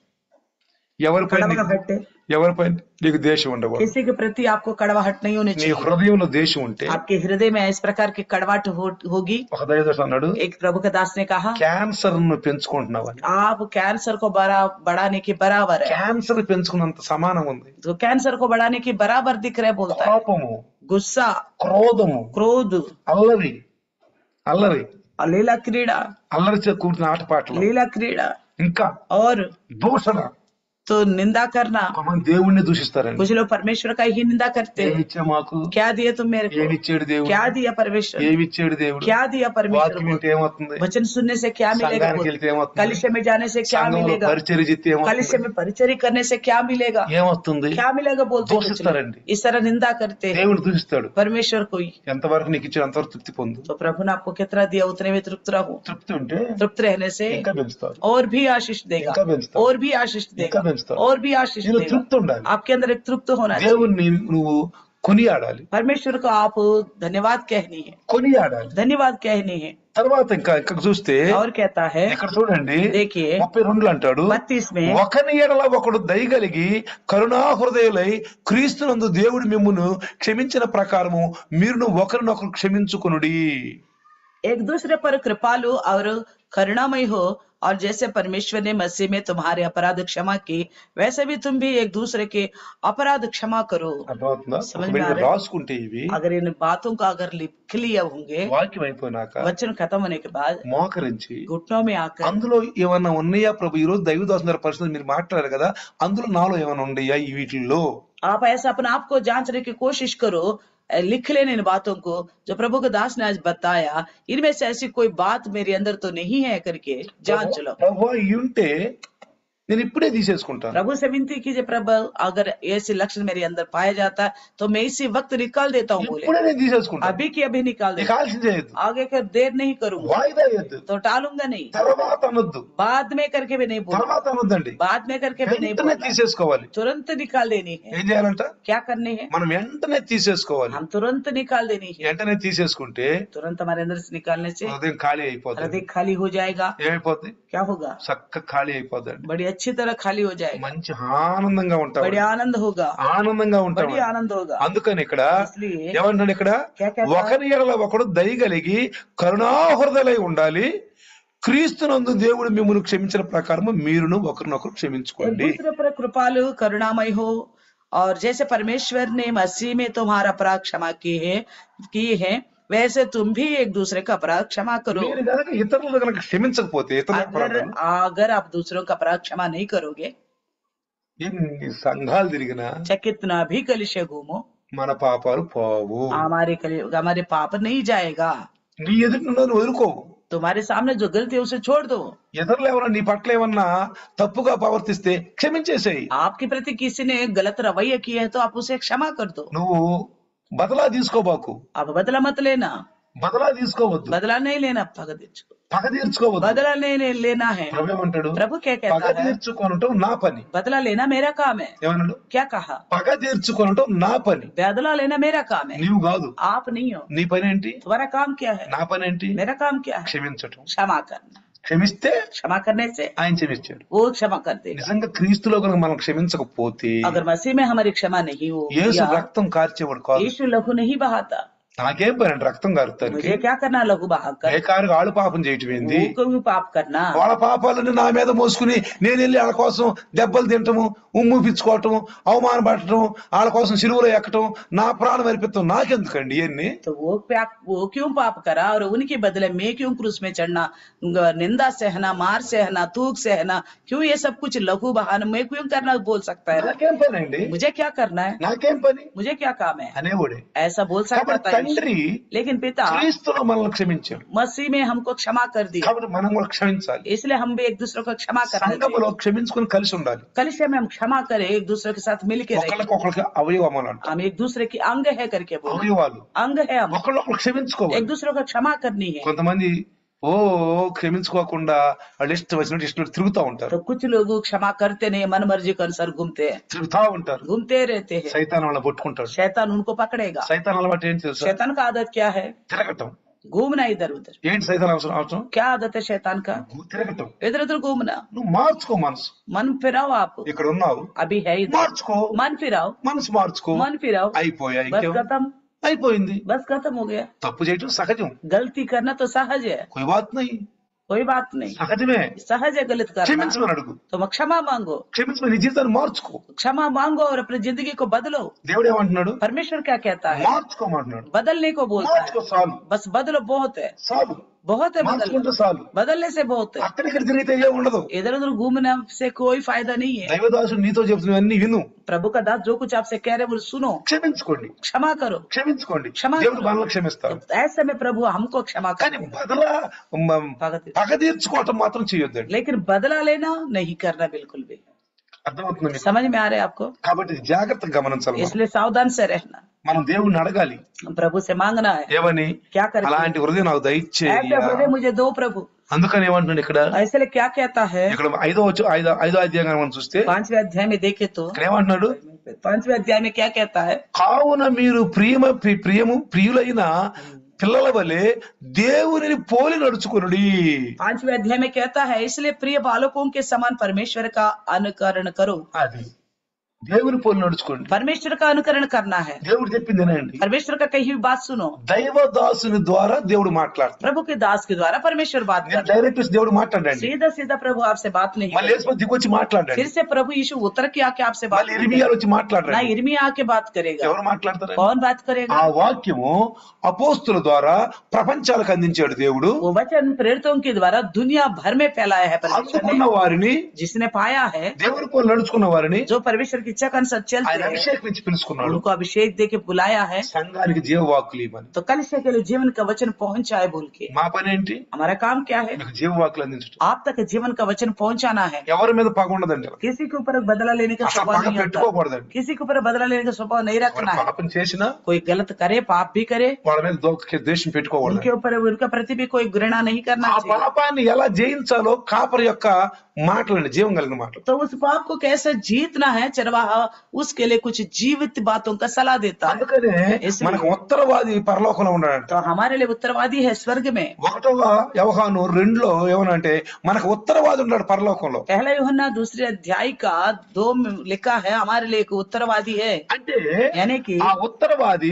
ఎవరిపై कड़वा నీకు- हट ఎవరిపై నీకు దేశం ఉండకూడదు किसी के प्रति आपको कड़वाहट नहीं होनी నీ चाहिए హృదయంలో దేశం ఉంటే आपके हृदय में इस प्रकार की कड़वाहट हो, होगी ఒక దయదోషం అన్నాడు एक प्रभु का दास ने कहा క్యాన్సర్ ను పెంచుకుంటున్నావని आप कैंसर को बड़ा बढ़ाने के बराबर है క్యాన్సర్ పెంచుకున్నంత సమానం ఉంది तो कैंसर को बढ़ाने के बराबर दिख रहे बोलता है కోపము गुस्सा క్రోధము क्रोध అల్లరి అల్లరి और लीला क्रीड़ा అల్లరి చే కూర్చున్న ఆటపాటలు लीला क्रीड़ा ఇంకా और దూషణ तो निंदा करना కొంతమంది దేవుణ్ణి దూషిస్తారండి कुछ लोग परमेश्वर का ही निंदा करते हैं ఏమిచ్చా మాకు क्या दिए तुम मेरे को ఏమిచ్చాడు దేవుడు क्या दिया परमेश्वर ఏమిచ్చాడు దేవుడు क्या दिया परमेश्वर వాక్యం को వింటే ఏమవుతుంది वचन सुनने से क्या मिलेगा సంఘానికి వెళ్తే ఏమవుతుంది कलिशे में जाने से क्या సంఘంలో मिलेगा పరిచర్య చేస్తే कलिशे ఏమవుతుంది में परिचय करने से क्या मिलेगा ఏమవుతుంది क्या मिलेगा बोलते कुछ लोग। దూషిస్తారండి इस तरह निंदा करते हैं దేవుడు దూషిస్తాడు परमेश्वर को ही ఎంతవరకు నీకు ఇచ్చాడు అంతవరకు తృప్తి పొందు तो प्रभु ने आपको कितना दिया उतने में तृप्त रहो తృప్తి ఉంటే तृप्त रहने से ఇంకా పెంచుతారు और भी आशीष देगा ఇంకా పెంచుతారు और भी आशीष ఇంకా देगा పెంచుతారు और भी आशीष నీలో देगा తృప్తి ఉండాలి आपके अंदर एक तृप्त होना चाहिए దేవుణ్ణి నువ్వు కొనియాడాలి परमेश्वर को आप धन्यवाद कहनी है కొనియాడాలి धन्यवाद कहनी है తర్వాత ఇంకా ఇంకా చూస్తే और कहता है ఇక్కడ చూడండి देखिए ముప్పై రెండులో అంటాడు बत्तीस में ఒకని ఎడల ఒకడు దయగలిగి కరుణా హృదయులై క్రీస్తునందు దేవుడు మిమ్మును క్షమించిన ప్రకారము మీరును ఒకరినొకరు క్షమించుకునుడి एक दूसरे पर कृपालु और करुणामय हो और जैसे परमेश्वर ने मसीह में तुम्हारे अपराध क्षमा की वैसे भी तुम भी एक दूसरे के अपराध क्षमा करो అర్థమవుతుందా సమజ్ ఒకవేళ మే ఆ రే? రాసుకుంటే ఇవి अगर इन बातों का अगर लिख लिए होंगे వాక్యం అయిపోయినాక वचन खत्म होने के बाद మోకరించి घुटनों में आकर అందులో ఏమన్నా ఉన్నాయా ప్రభు ఈ రోజు దైవదాసు గారి పరిస్థితి మీరు మాట్లాడారు కదా అందులో నాలో ఏమైనా ఉన్నాయా ఈ వీటిల్లో आप ऐसा अपने आप को जांचने की कोशिश करो अ, लिख लेने इन बातों को जो प्रभु के दास ने आज बताया इनमें से ऐसी कोई बात मेरे अंदर तो नहीं है करके जांच लो ప్రభు ఇవి ఉంటే నేను ఇప్పుడే తీసేసుకుంటాను प्रभु से विनती कीजिए प्रभु अगर ऐसे लक्षण मेरे अंदर पाया जाता है तो मैं इसी वक्त निकाल देता हूँ बोले ఇప్పుడే నేను తీసేసుకుంటాను अभी की अभी निकाल నీకు देता ఆలస్యం చేయొద్దు आगे कर देर नहीं करूंगा వాయిదా వేయద్దు तो टालूंगा नहीं తర్వాత అనొద్దు बाद में करके भी नहीं बोलूंगा తర్వాత అనొద్దండి बाद में करके भी नहीं వెంటనే बोलना తీసేసుకోవాలి तुरंत निकाल देनी है ఏం చేయాలంట क्या करनी है మనం వెంటనే తీసేసుకోవాలి हम तुरंत निकाल देनी है వెంటనే తీసేసుకుంటే तुरंत हमारे अंदर से निकालने से హృదయం ఖాళీ అయిపోతుంది हृदय खाली हो जाएगा ఏమైపోద్ది क्या होगा చక్క ఖాళీ అయిపోద్దండి बड़ी अच्छी तरह खाली हो जाएगा మంచి ఆనందంగా ఉంటాం बड़ी आनंद होगा ఆనందంగా ఉంటాం बड़ी आनंद होगा అందుకని ఇక్కడ इसलिए ఏమంటాడు ఇక్కడ क्या कहता है? ఒకరి ఎడల ఒకడు దయగలిగి కరుణాహృదయలై ఉండాలి క్రీస్తునందు దేవుడు మిమ్మల్ని క్షమించిన ప్రకారము మీరును ఒకరినొకరు एक క్షమించుకోండి दूसरे पर कृपालु करुणामय हो और जैसे परमेश्वर ने मसीह में तुम्हारा अपराध क्षमा की है की है वैसे तुम भी एक दूसरे का अपराध क्षमा करो మీరు కనుక ఇతరులు కనుక క్షమించకపోతే ఇతరుల अगर అపరాధాలు अगर आप दूसरों का अपराध क्षमा नहीं करोगे ఎన్ని సంఘాలు తిరిగినా चाहे कितना भी कलिशे घूमो మన పాపాలు పోవు हमारे कलि- हमारे पाप नहीं जाएगा నీ ఎదుటి వదులుకోవు तुम्हारे सामने जो गलती है उसे छोड़ दो ఇతరులు ఏమన్నా నీ పట్ల ఏమన్నా తప్పుగా ప్రవర్తిస్తే క్షమించేసేయి आपके प्रति किसी ने गलत रवैया किया है तो आप उसे क्षमा कर दो నువ్వు బదలా తీసుకోబాకు आप बदला मत लेना బదలా తీసుకోవద్దు बदला नहीं लेना भगत పగ తీర్చుకోవద్దు बदला नहीं ले- लेना है ప్రభు ఏమంటాడు प्रभु क्या పగ कहता है తీర్చుకోనటం నా పని बदला लेना मेरा काम है ఏమన్నాడు क्या कहा పగ తీర్చుకోనటం నా పని बदला लेना मेरा काम है నీవు కాదు आप नहीं हो నీ పని ఏంటి तुम्हारा काम क्या है నా పని ఏంటి मेरा काम क्या है క్షమించటం क्षमा करना క్షమిస్తే क्षमा करने से ఆయన క్షమించాడు वो क्षमा कर देगा నిజంగా క్రీస్తులో కనుక మనం క్షమించకపోతే अगर मसीह में हमारी क्षमा नहीं हो యేసు या రక్తం కార్చేవాడు కాదు यीशु लहू नहीं बहाता నాకేం పని అండి రక్తం కారుతానికి मुझे क्या करना लहू बहाकर బేకారుగా ఆడు పాపం చేయటం ఏంది वो को भी पाप करना వాళ్ళ పాపాలన్నీ నా మీద మోసుకుని నేను వెళ్ళి వాళ్ళ కోసం దెబ్బలు తింటము ఉమ్ము పిచ్చుకోవటం అవమానపడటం వాళ్ళ కోసం సిలువలో ఎక్కటం నా ప్రాణం అర్పిస్తాం నాకెందుకండి ఇవన్నీ तो वो प्या वो क्यों पाप करा और उनके बदले मैं क्यों क्रूस में चढ़ना ग- निंदा सहना मार सहना थूक सहना क्यों ये सब कुछ लघु बहाना मैं क्यों करना बोल सकता है నాకేం పని అండి मुझे क्या करना है నాకేం పని मुझे क्या काम है అనేవాడే ऐसा बोल सकता కాబట్టి था తండ్రి लेकिन पिता క్రీస్తులో మనల్ని క్షమించాడు मसीह में हमको क्षमा कर दिया కాబట్టి మనం కూడా క్షమించాలి इसलिए हम भी एक दूसरे को क्षमा करना चाहिए సంఘములో క్షమించుకుని కలిసి ఉండాలి कलिशा में हम क्षमा करें एक दूसरे के साथ मिल के रहें ఒకళ్ళకి ఒకళ్ళకి అవయవములు అంట हम एक दूसरे की अंग है करके बोले అవయవాలు अंग है हम ఒకళ్ళొకళ్ళు క్షమించుకోవాలి एक दूसरे को क्षमा करनी है కొంతమంది ఓ క్షమించుకోకుండా వాళ్ళు ఇష్టం వచ్చినట్టు ఇష్టం తిరుగుతూ ఉంటారు तो कुछ लोग क्षमा करते नहीं मन मर्जी के अनुसार घूमते हैं తిరుగుతా ఉంటారు घूमते रहते हैं సైతాన్ వాళ్ళని పట్టుకుంటాడు शैतान उनको पकड़ेगा సైతాన్ అలవాటు ఏంటి తెలుసా शैतान का आदत क्या है తిరగటం घूमना इधर उधर ఏంటి సైతాన్ అవసరం అవసరం क्या आदत है शैतान का తిరగటం इधर उधर घूमना నువ్వు మార్చుకో మనసు मन फिराओ आप ఇక్కడ ఉన్నావు अभी है इधर మార్చుకో मन फिराओ మనసు మార్చుకో मन फिराओ అయిపోయా बस ఇంకేం खत्म అయిపోయింది बस खत्म हो गया తప్పు చేయటం సహజం गलती करना तो सहज है कोई बात नहीं कोई बात नहीं సహజమే सहज है गलत करना క్షమించమని అడుగు तो क्षमा मांगो క్షమించమని నీ జీవితాన్ని మార్చుకో क्षमा मांगो और अपनी जिंदगी को बदलो దేవుడు ఏమంటున్నాడు परमेश्वर क्या कहता है మార్చుకోమంటున్నాడు बदलने को बोलता है మార్చుకో చాలు बस बदलो बहुत है చాలు बहुत है మార్చుకుంటే बदलना చాలు बदलने से बहुत है అక్కడిక్కడ తిరిగితే ఏం ఉండదు इधर उधर घूमने से कोई फायदा नहीं है దైవదాసుడు నీతో చెప్తున్నవన్నీ విను प्रभु का दास जो कुछ आपसे कह रहे हैं वो सुनो క్షమించుకోండి क्षमा करो క్షమించుకోండి క్షమా దేవుడు మనల్ని క్షమిస్తాడు तो ऐसे में प्रभु हमको क्षमा కానీ कर బదలా మ- भगत పగ తీర్చుకోవటం మాత్రం చేయొద్దండి लेकिन बदला लेना नहीं करना बिल्कुल भी అర్థమవుతుంది మీకు समझ में आ रहा है आपको కాబట్టి జాగ్రత్తగా గమనించాలి మనం. इसलिए सावधान से रहना మనం దేవుడిని అడగాలి प्रभु से मांगना है ఏమని क्या करके అలాంటి హృదయం నాకు ऐसे దయచేయ हृदय मुझे दो प्रभु అందుకని ఏమంటున్నాడు ఇక్కడ इसलिए क्या कहता है ఇక్కడ ఐదో వచ్చు ఐదో ఐదో అధ్యాయంగా మనం చూస్తే पांचवें अध्याय में देखे तो ఇక్కడ ఏమంటున్నాడు पांचवें अध्याय में क्या कहता है కావున మీరు ప్రియమ ప్రి- ప్రియము ప్రియులైన పిల్లల వలె దేవునిని పోలి నడుచుకునుడి पांचवें अध्याय में कहता है इसलिए प्रिय बालकों के समान परमेश्वर का अनुकरण करो అది దేవుని పోలి నడుచుకోండి परमेश्वर का अनुकरण करना है దేవుడు చెప్పింది వినండి परमेश्वर का कही हुई बात सुनो దైవ దాసుని ద్వారా దేవుడు మాట్లాడతాడు प्रभु के दास के द्वारा परमेश्वर बात నేను कर డైరెక్ట్ వచ్చి దేవుడు మాట్లాడండి सीधा सीधा प्रभु आपसे बात नहीं మళ్ళీ करे। వేసుకొని దిగొచ్చి మాట్లాడండి फिर से प्रभु यीशु उतर के आके आपसे बात మళ్ళీ नहीं ఇరిమియాలు వచ్చి करे। ना మాట్లాడండి इर्मिया आके बात करेगा ఎవరు మాట్లాడతారు कौन बात करेगा ఆ వాక్యము అపోస్తుల ద్వారా ప్రపంచాలకు అందించాడు దేవుడు वो वचन प्रेरितों के द्वारा दुनिया भर में फैलाया है परमेश्वर అందుకున్న ने వారిని जिसने पाया है దేవుని పోలి నడుచుకున్న వారిని जो परमेश्वर की की इच्छा के अनुसार ఆయన चलते हैं అభిషేక్ నుంచి పిలుచుకున్నాడు उनको अभिषेक दे के बुलाया है సంఘానికి జీవవాక్కులు ఇవ్వమని तो कलिसिया के लिए जीवन का वचन पहुंचाए बोल के మా పని ఏంటి हमारा काम क्या है మీకు జీవవాక్కులు అందించడం आप तक जीवन का वचन पहुंचाना है ఎవరి మీద పగ ఉండదండి ఇలా. किसी के ऊपर बदला लेने का అసలు स्वभाव పగ नहीं होता పెట్టుకోకూడదండి किसी के ऊपर बदला लेने का स्वभाव नहीं వాడు रखना है పాపం చేసినా कोई गलत करे पाप भी करे వాళ్ళ మీద దోక ద్వేషం పెట్టుకోకూడదు उनके ऊपर उनका प्रति भी कोई घृणा नहीं करना ఆ चाहिए పాపాన్ని ఎలా జయించాలో కాపరి యొక్క మాటలండి జీవం కలిగిన మాటలు तो उस पाप को कैसे जीतना है चरवाहा उसके लिए कुछ जीवित बातों का सलाह देता है అందుకనే इसलिए- మనకు ఉత్తరవాది పరలోకంలో ఉన్నాడంట तो हमारे लिए उत्तरवादी है स्वर्ग में ఒకటవ వ్యవహాను రెండులో ఏమనంటే మనకు ఉత్తరవాది ఉన్నాడు పరలోకంలో पहला यूहन्ना दूसरे अध्याय का दो में लिखा है हमारे लिए एक उत्तरवादी है అంటే यानी कि ఆ ఉత్తరవాది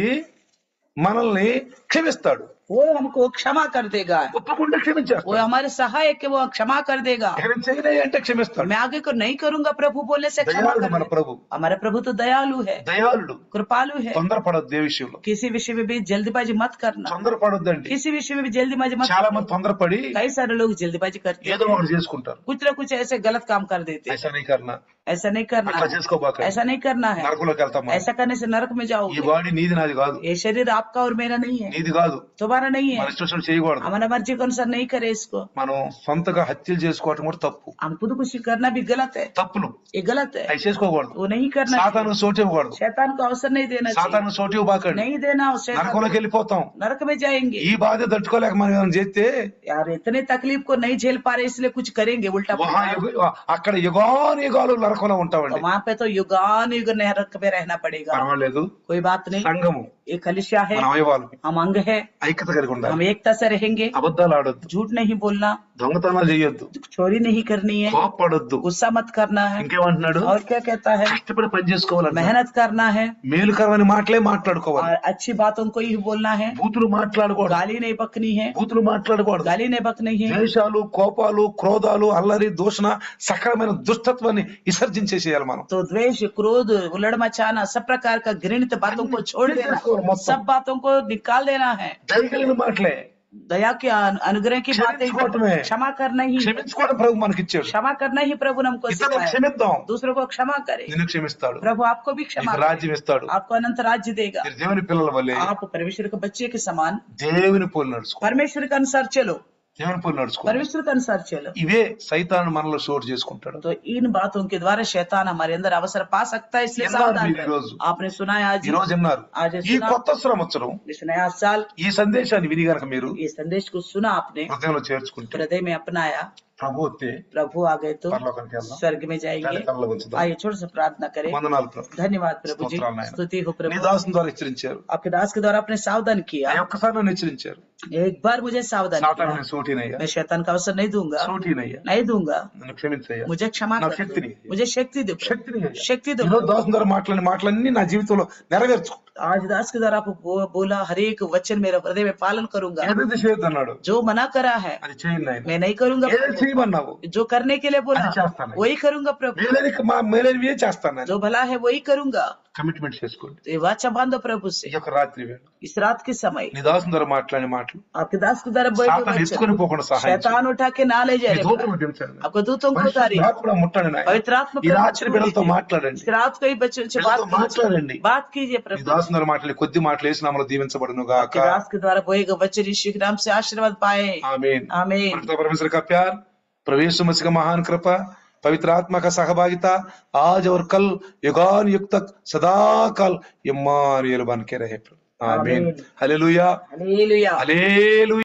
మనల్ని క్షమిస్తాడు वो हमको क्षमा कर देगा ఒప్పుకుంటే वो క్షమించేస్తాడు हमारे సహాయक है वो क्षमा कर देगा ఇక నేను చేయలే అంటే క్షమిస్తాడు मैं आगे को नहीं करूंगा प्रभु बोलने से क्षमा దయాళుడు कर మన देगा। ప్రభు हमारा प्रभु तो दयालु है దయాళుడు कृपालु है తొందరపడొద్దు ఏ విషయంలో किसी विषय में भी जल्दबाजी मत करना తొందరపడొద్దండి किसी विषय में भी जल्दबाजी मत చాలా करना మంది తొందరపడి कई सारे लोग जल्दबाजी करते ఏదో हैं ఒకటి చేసుకుంటారు कुछ ना कुछ ऐसे गलत काम कर देते हैं ఐసా నీ కర్ణ ऐसा नहीं करना అట్లా है చేసుకోబాక ऐसा नहीं करना है నరకంలోకి వెళ్తాం మనం. ऐसा करने से नरक में ఈ जाओगे బాడీ నీది నాది కాదు ये शरीर आपका और मेरा नहीं है నీది కాదు तुम्हारा नहीं है మన ఇష్టం వచ్చినట్టు చేయకూడదు हमारा मर्जी के अनुसार नहीं करे इसको మనం సొంతగా హత్యలు చేసుకోవటం కూడా తప్పు हम खुद कुछ करना भी गलत है తప్పులు ये गलत है అవి చేసుకోకూడదు वो नहीं करना चाहिए। సాతాను సోటు ఇవ్వకూడదు शैतान को अवसर नहीं देना चाहिए సాతాను సోటు ఇవ్వబాకండి नहीं देना उस शैतान నరకంలోకి వెళ్ళిపోతాం को। नरक में जाएंगे ఈ బాధ తట్టుకోలేక మనం ఏమైనా చేస్తే यार इतने तकलीफ को नहीं झेल पा रहे इसलिए कुछ करेंगे उल्टा వహా पुल्टा। యుగ- అక్కడ యుగాను యుగాలు నరకంలో तो ఉంటామండి वहां पे तो युगान युग नरक में रहना पड़ेगा పర్వాలేదు कोई बात नहीं సంఘము एक कलिशा है మన అవయవాలు हम अंग है ఐక్యత కలిగి ఉండాలి हम एकता से रहेंगे అబద్ధాలు ఆడొద్దు झूठ नहीं बोलना దొంగతనాలు చేయొద్దు चोरी नहीं करनी है కోప్పడొద్దు गुस्सा मत करना है ఇంకేమంటున్నాడు और क्या कहता है కష్టపడి పని చేసుకోవాలంట मेहनत करना है మేలుకరమైన మాటలే మాట్లాడుకోవాలి और अच्छी बातों को ही बोलना है బూతులు మాట్లాడకూడదు गाली नहीं बकनी है బూతులు మాట్లాడకూడదు गाली नहीं बकनी है ద్వేషాలు కోపాలు క్రోధాలు అల్లరి దూషణ సకలమైన దుష్టత్వాన్ని విసర్జించేసేయాలి మనం तो द्वेष क्रोध उलड़ मचाना सब प्रकार का घृणित बातों को छोड़ देना सब बातों को निकाल देना है దయగలిగిన మాటలే दया के अनु- अनुग्रह की बातें క్షమించుకోవటమే. क्षमा करना ही క్షమించుకోవడం ప్రభు మనకి ఇచ్చాడు क्षमा करना ही प्रभु ने हमको ఇతరులకు सिखाया క్షమిద్దాం दूसरों को क्षमा करे నిన్ను క్షమిస్తాడు प्रभु आपको भी क्षमा నీకు करे। రాజ్యం ఇస్తాడు आपको अनंत राज्य देगा మీరు దేవుని పిల్లల వల్లే आप परमेश्वर के बच्चे के समान దేవుని పోలి నడుచుకో परमेश्वर के अनुसार चलो దేవుని పోలి నడుచుకో परमेश्वर के अनुसार चलो ఇవే సైతాను మనలో షోర్ చేసుకుంటాడు तो इन बातों के द्वारा शैतान हमारे अंदर अवसर पा सकता है इसलिए विన్నారు सावधान మీరు रहें। ఈరోజు. आपने सुना है आज ఈ రోజు విన్నారు आज ఈ सुना కొత్త సంవత్సరం इस नया साल ఈ సందేశాన్ని విని గనక మీరు ये संदेश को सुना आपने హృదయంలో చేర్చుకుంటే हृदय में अपनाया ప్రభు వస్తే प्रभु आ गए तो పరలోకానికి వెళ్దాం स्वर्ग में जाएंगे కళ్ళ ఉంచుదాం आइए छोड़ से प्रार्थना करें వందనాలు ప్రభు धन्यवाद प्रभु जी స్తోత్రాలు నాయనా. स्तुति हो నీ प्रभु దాసుని ద్వారా హెచ్చరించారు आपके दास के द्वारा आपने सावधान किया ఆ ఒక్కసారి నన్ను హెచ్చరించారు एक बार मुझे सावधान సాతాను किया నేను సోటీనయ్యా मैं शैतान का अवसर नहीं दूंगा సోటీనయ్యా नहीं दूंगा నన్ను క్షమించయ్యా मुझे क्षमा నా कर శక్తిని दो। मुझे शक्ति दो प्रभु। శక్తిని అయ్యా. शक्ति दो ఈరోజు దాసుని ద్వారా మాట్లాడిన మాటలన్నీ నా జీవితంలో నెరవేర్చు आज दास के द्वारा आप बो- बोला हर एक वचन मेरे हृदय में पालन करूंगा ఏదైతే చేయొద్దు అన్నాడు जो मना करा है అది చేయండి ఆయన मैं नहीं करूंगा ఏదైతే చేయమన్నావు जो करने के लिए बोला అది చేస్తాను. वही करूंगा प्रभु మేలని మా మేలనివే చేస్తాను నేను जो भला है वही करूंगा కమిట్మెంట్ చేసుకోండి तो ये वाचा बांधो प्रभु से ఈ యొక్క రాత్రి వేళ इस रात के समय నీ దాసుని ద్వారా మాట్లాడిన మాటలు आपके दास के द्वारा बोले సాతాను वचन ఎత్తుకొని పోకుండా సహాయం చేయి. शैतान उठा के ना ले నీ जाए దూతను పంపించండి. आपको दूतों को उतारी పరిశుద్ధాత్మను ముట్టండి నాయన. पवित्र आत्मा ఈ प्रभु రాత్రి छू బిడ్డలతో लीजिए। మాట్లాడండి इस रात को ही बच्चों से बात బిడ్డలతో మాట్లాడండి कीजिए बात कीजिए నీ प्रभु దాసుని ద్వారా మాట్లాడి కొద్ది మాటలు వేసి నామలో దీవించబడును గాక आपके दास के द्वारा बोए गए वचन यीशु के नाम से आशीर्वाद पाए आमीन आमीन परमेश्वर परमेश्वर का प्यार प्रवेश मसीह का महान कृपा पवित्र आत्मा का सहभागिता आज और कल युगान युग तक सदा काल इम्मानुएल बन के रहे आमीन आमीन। Hallelujah hallelujah hallelujah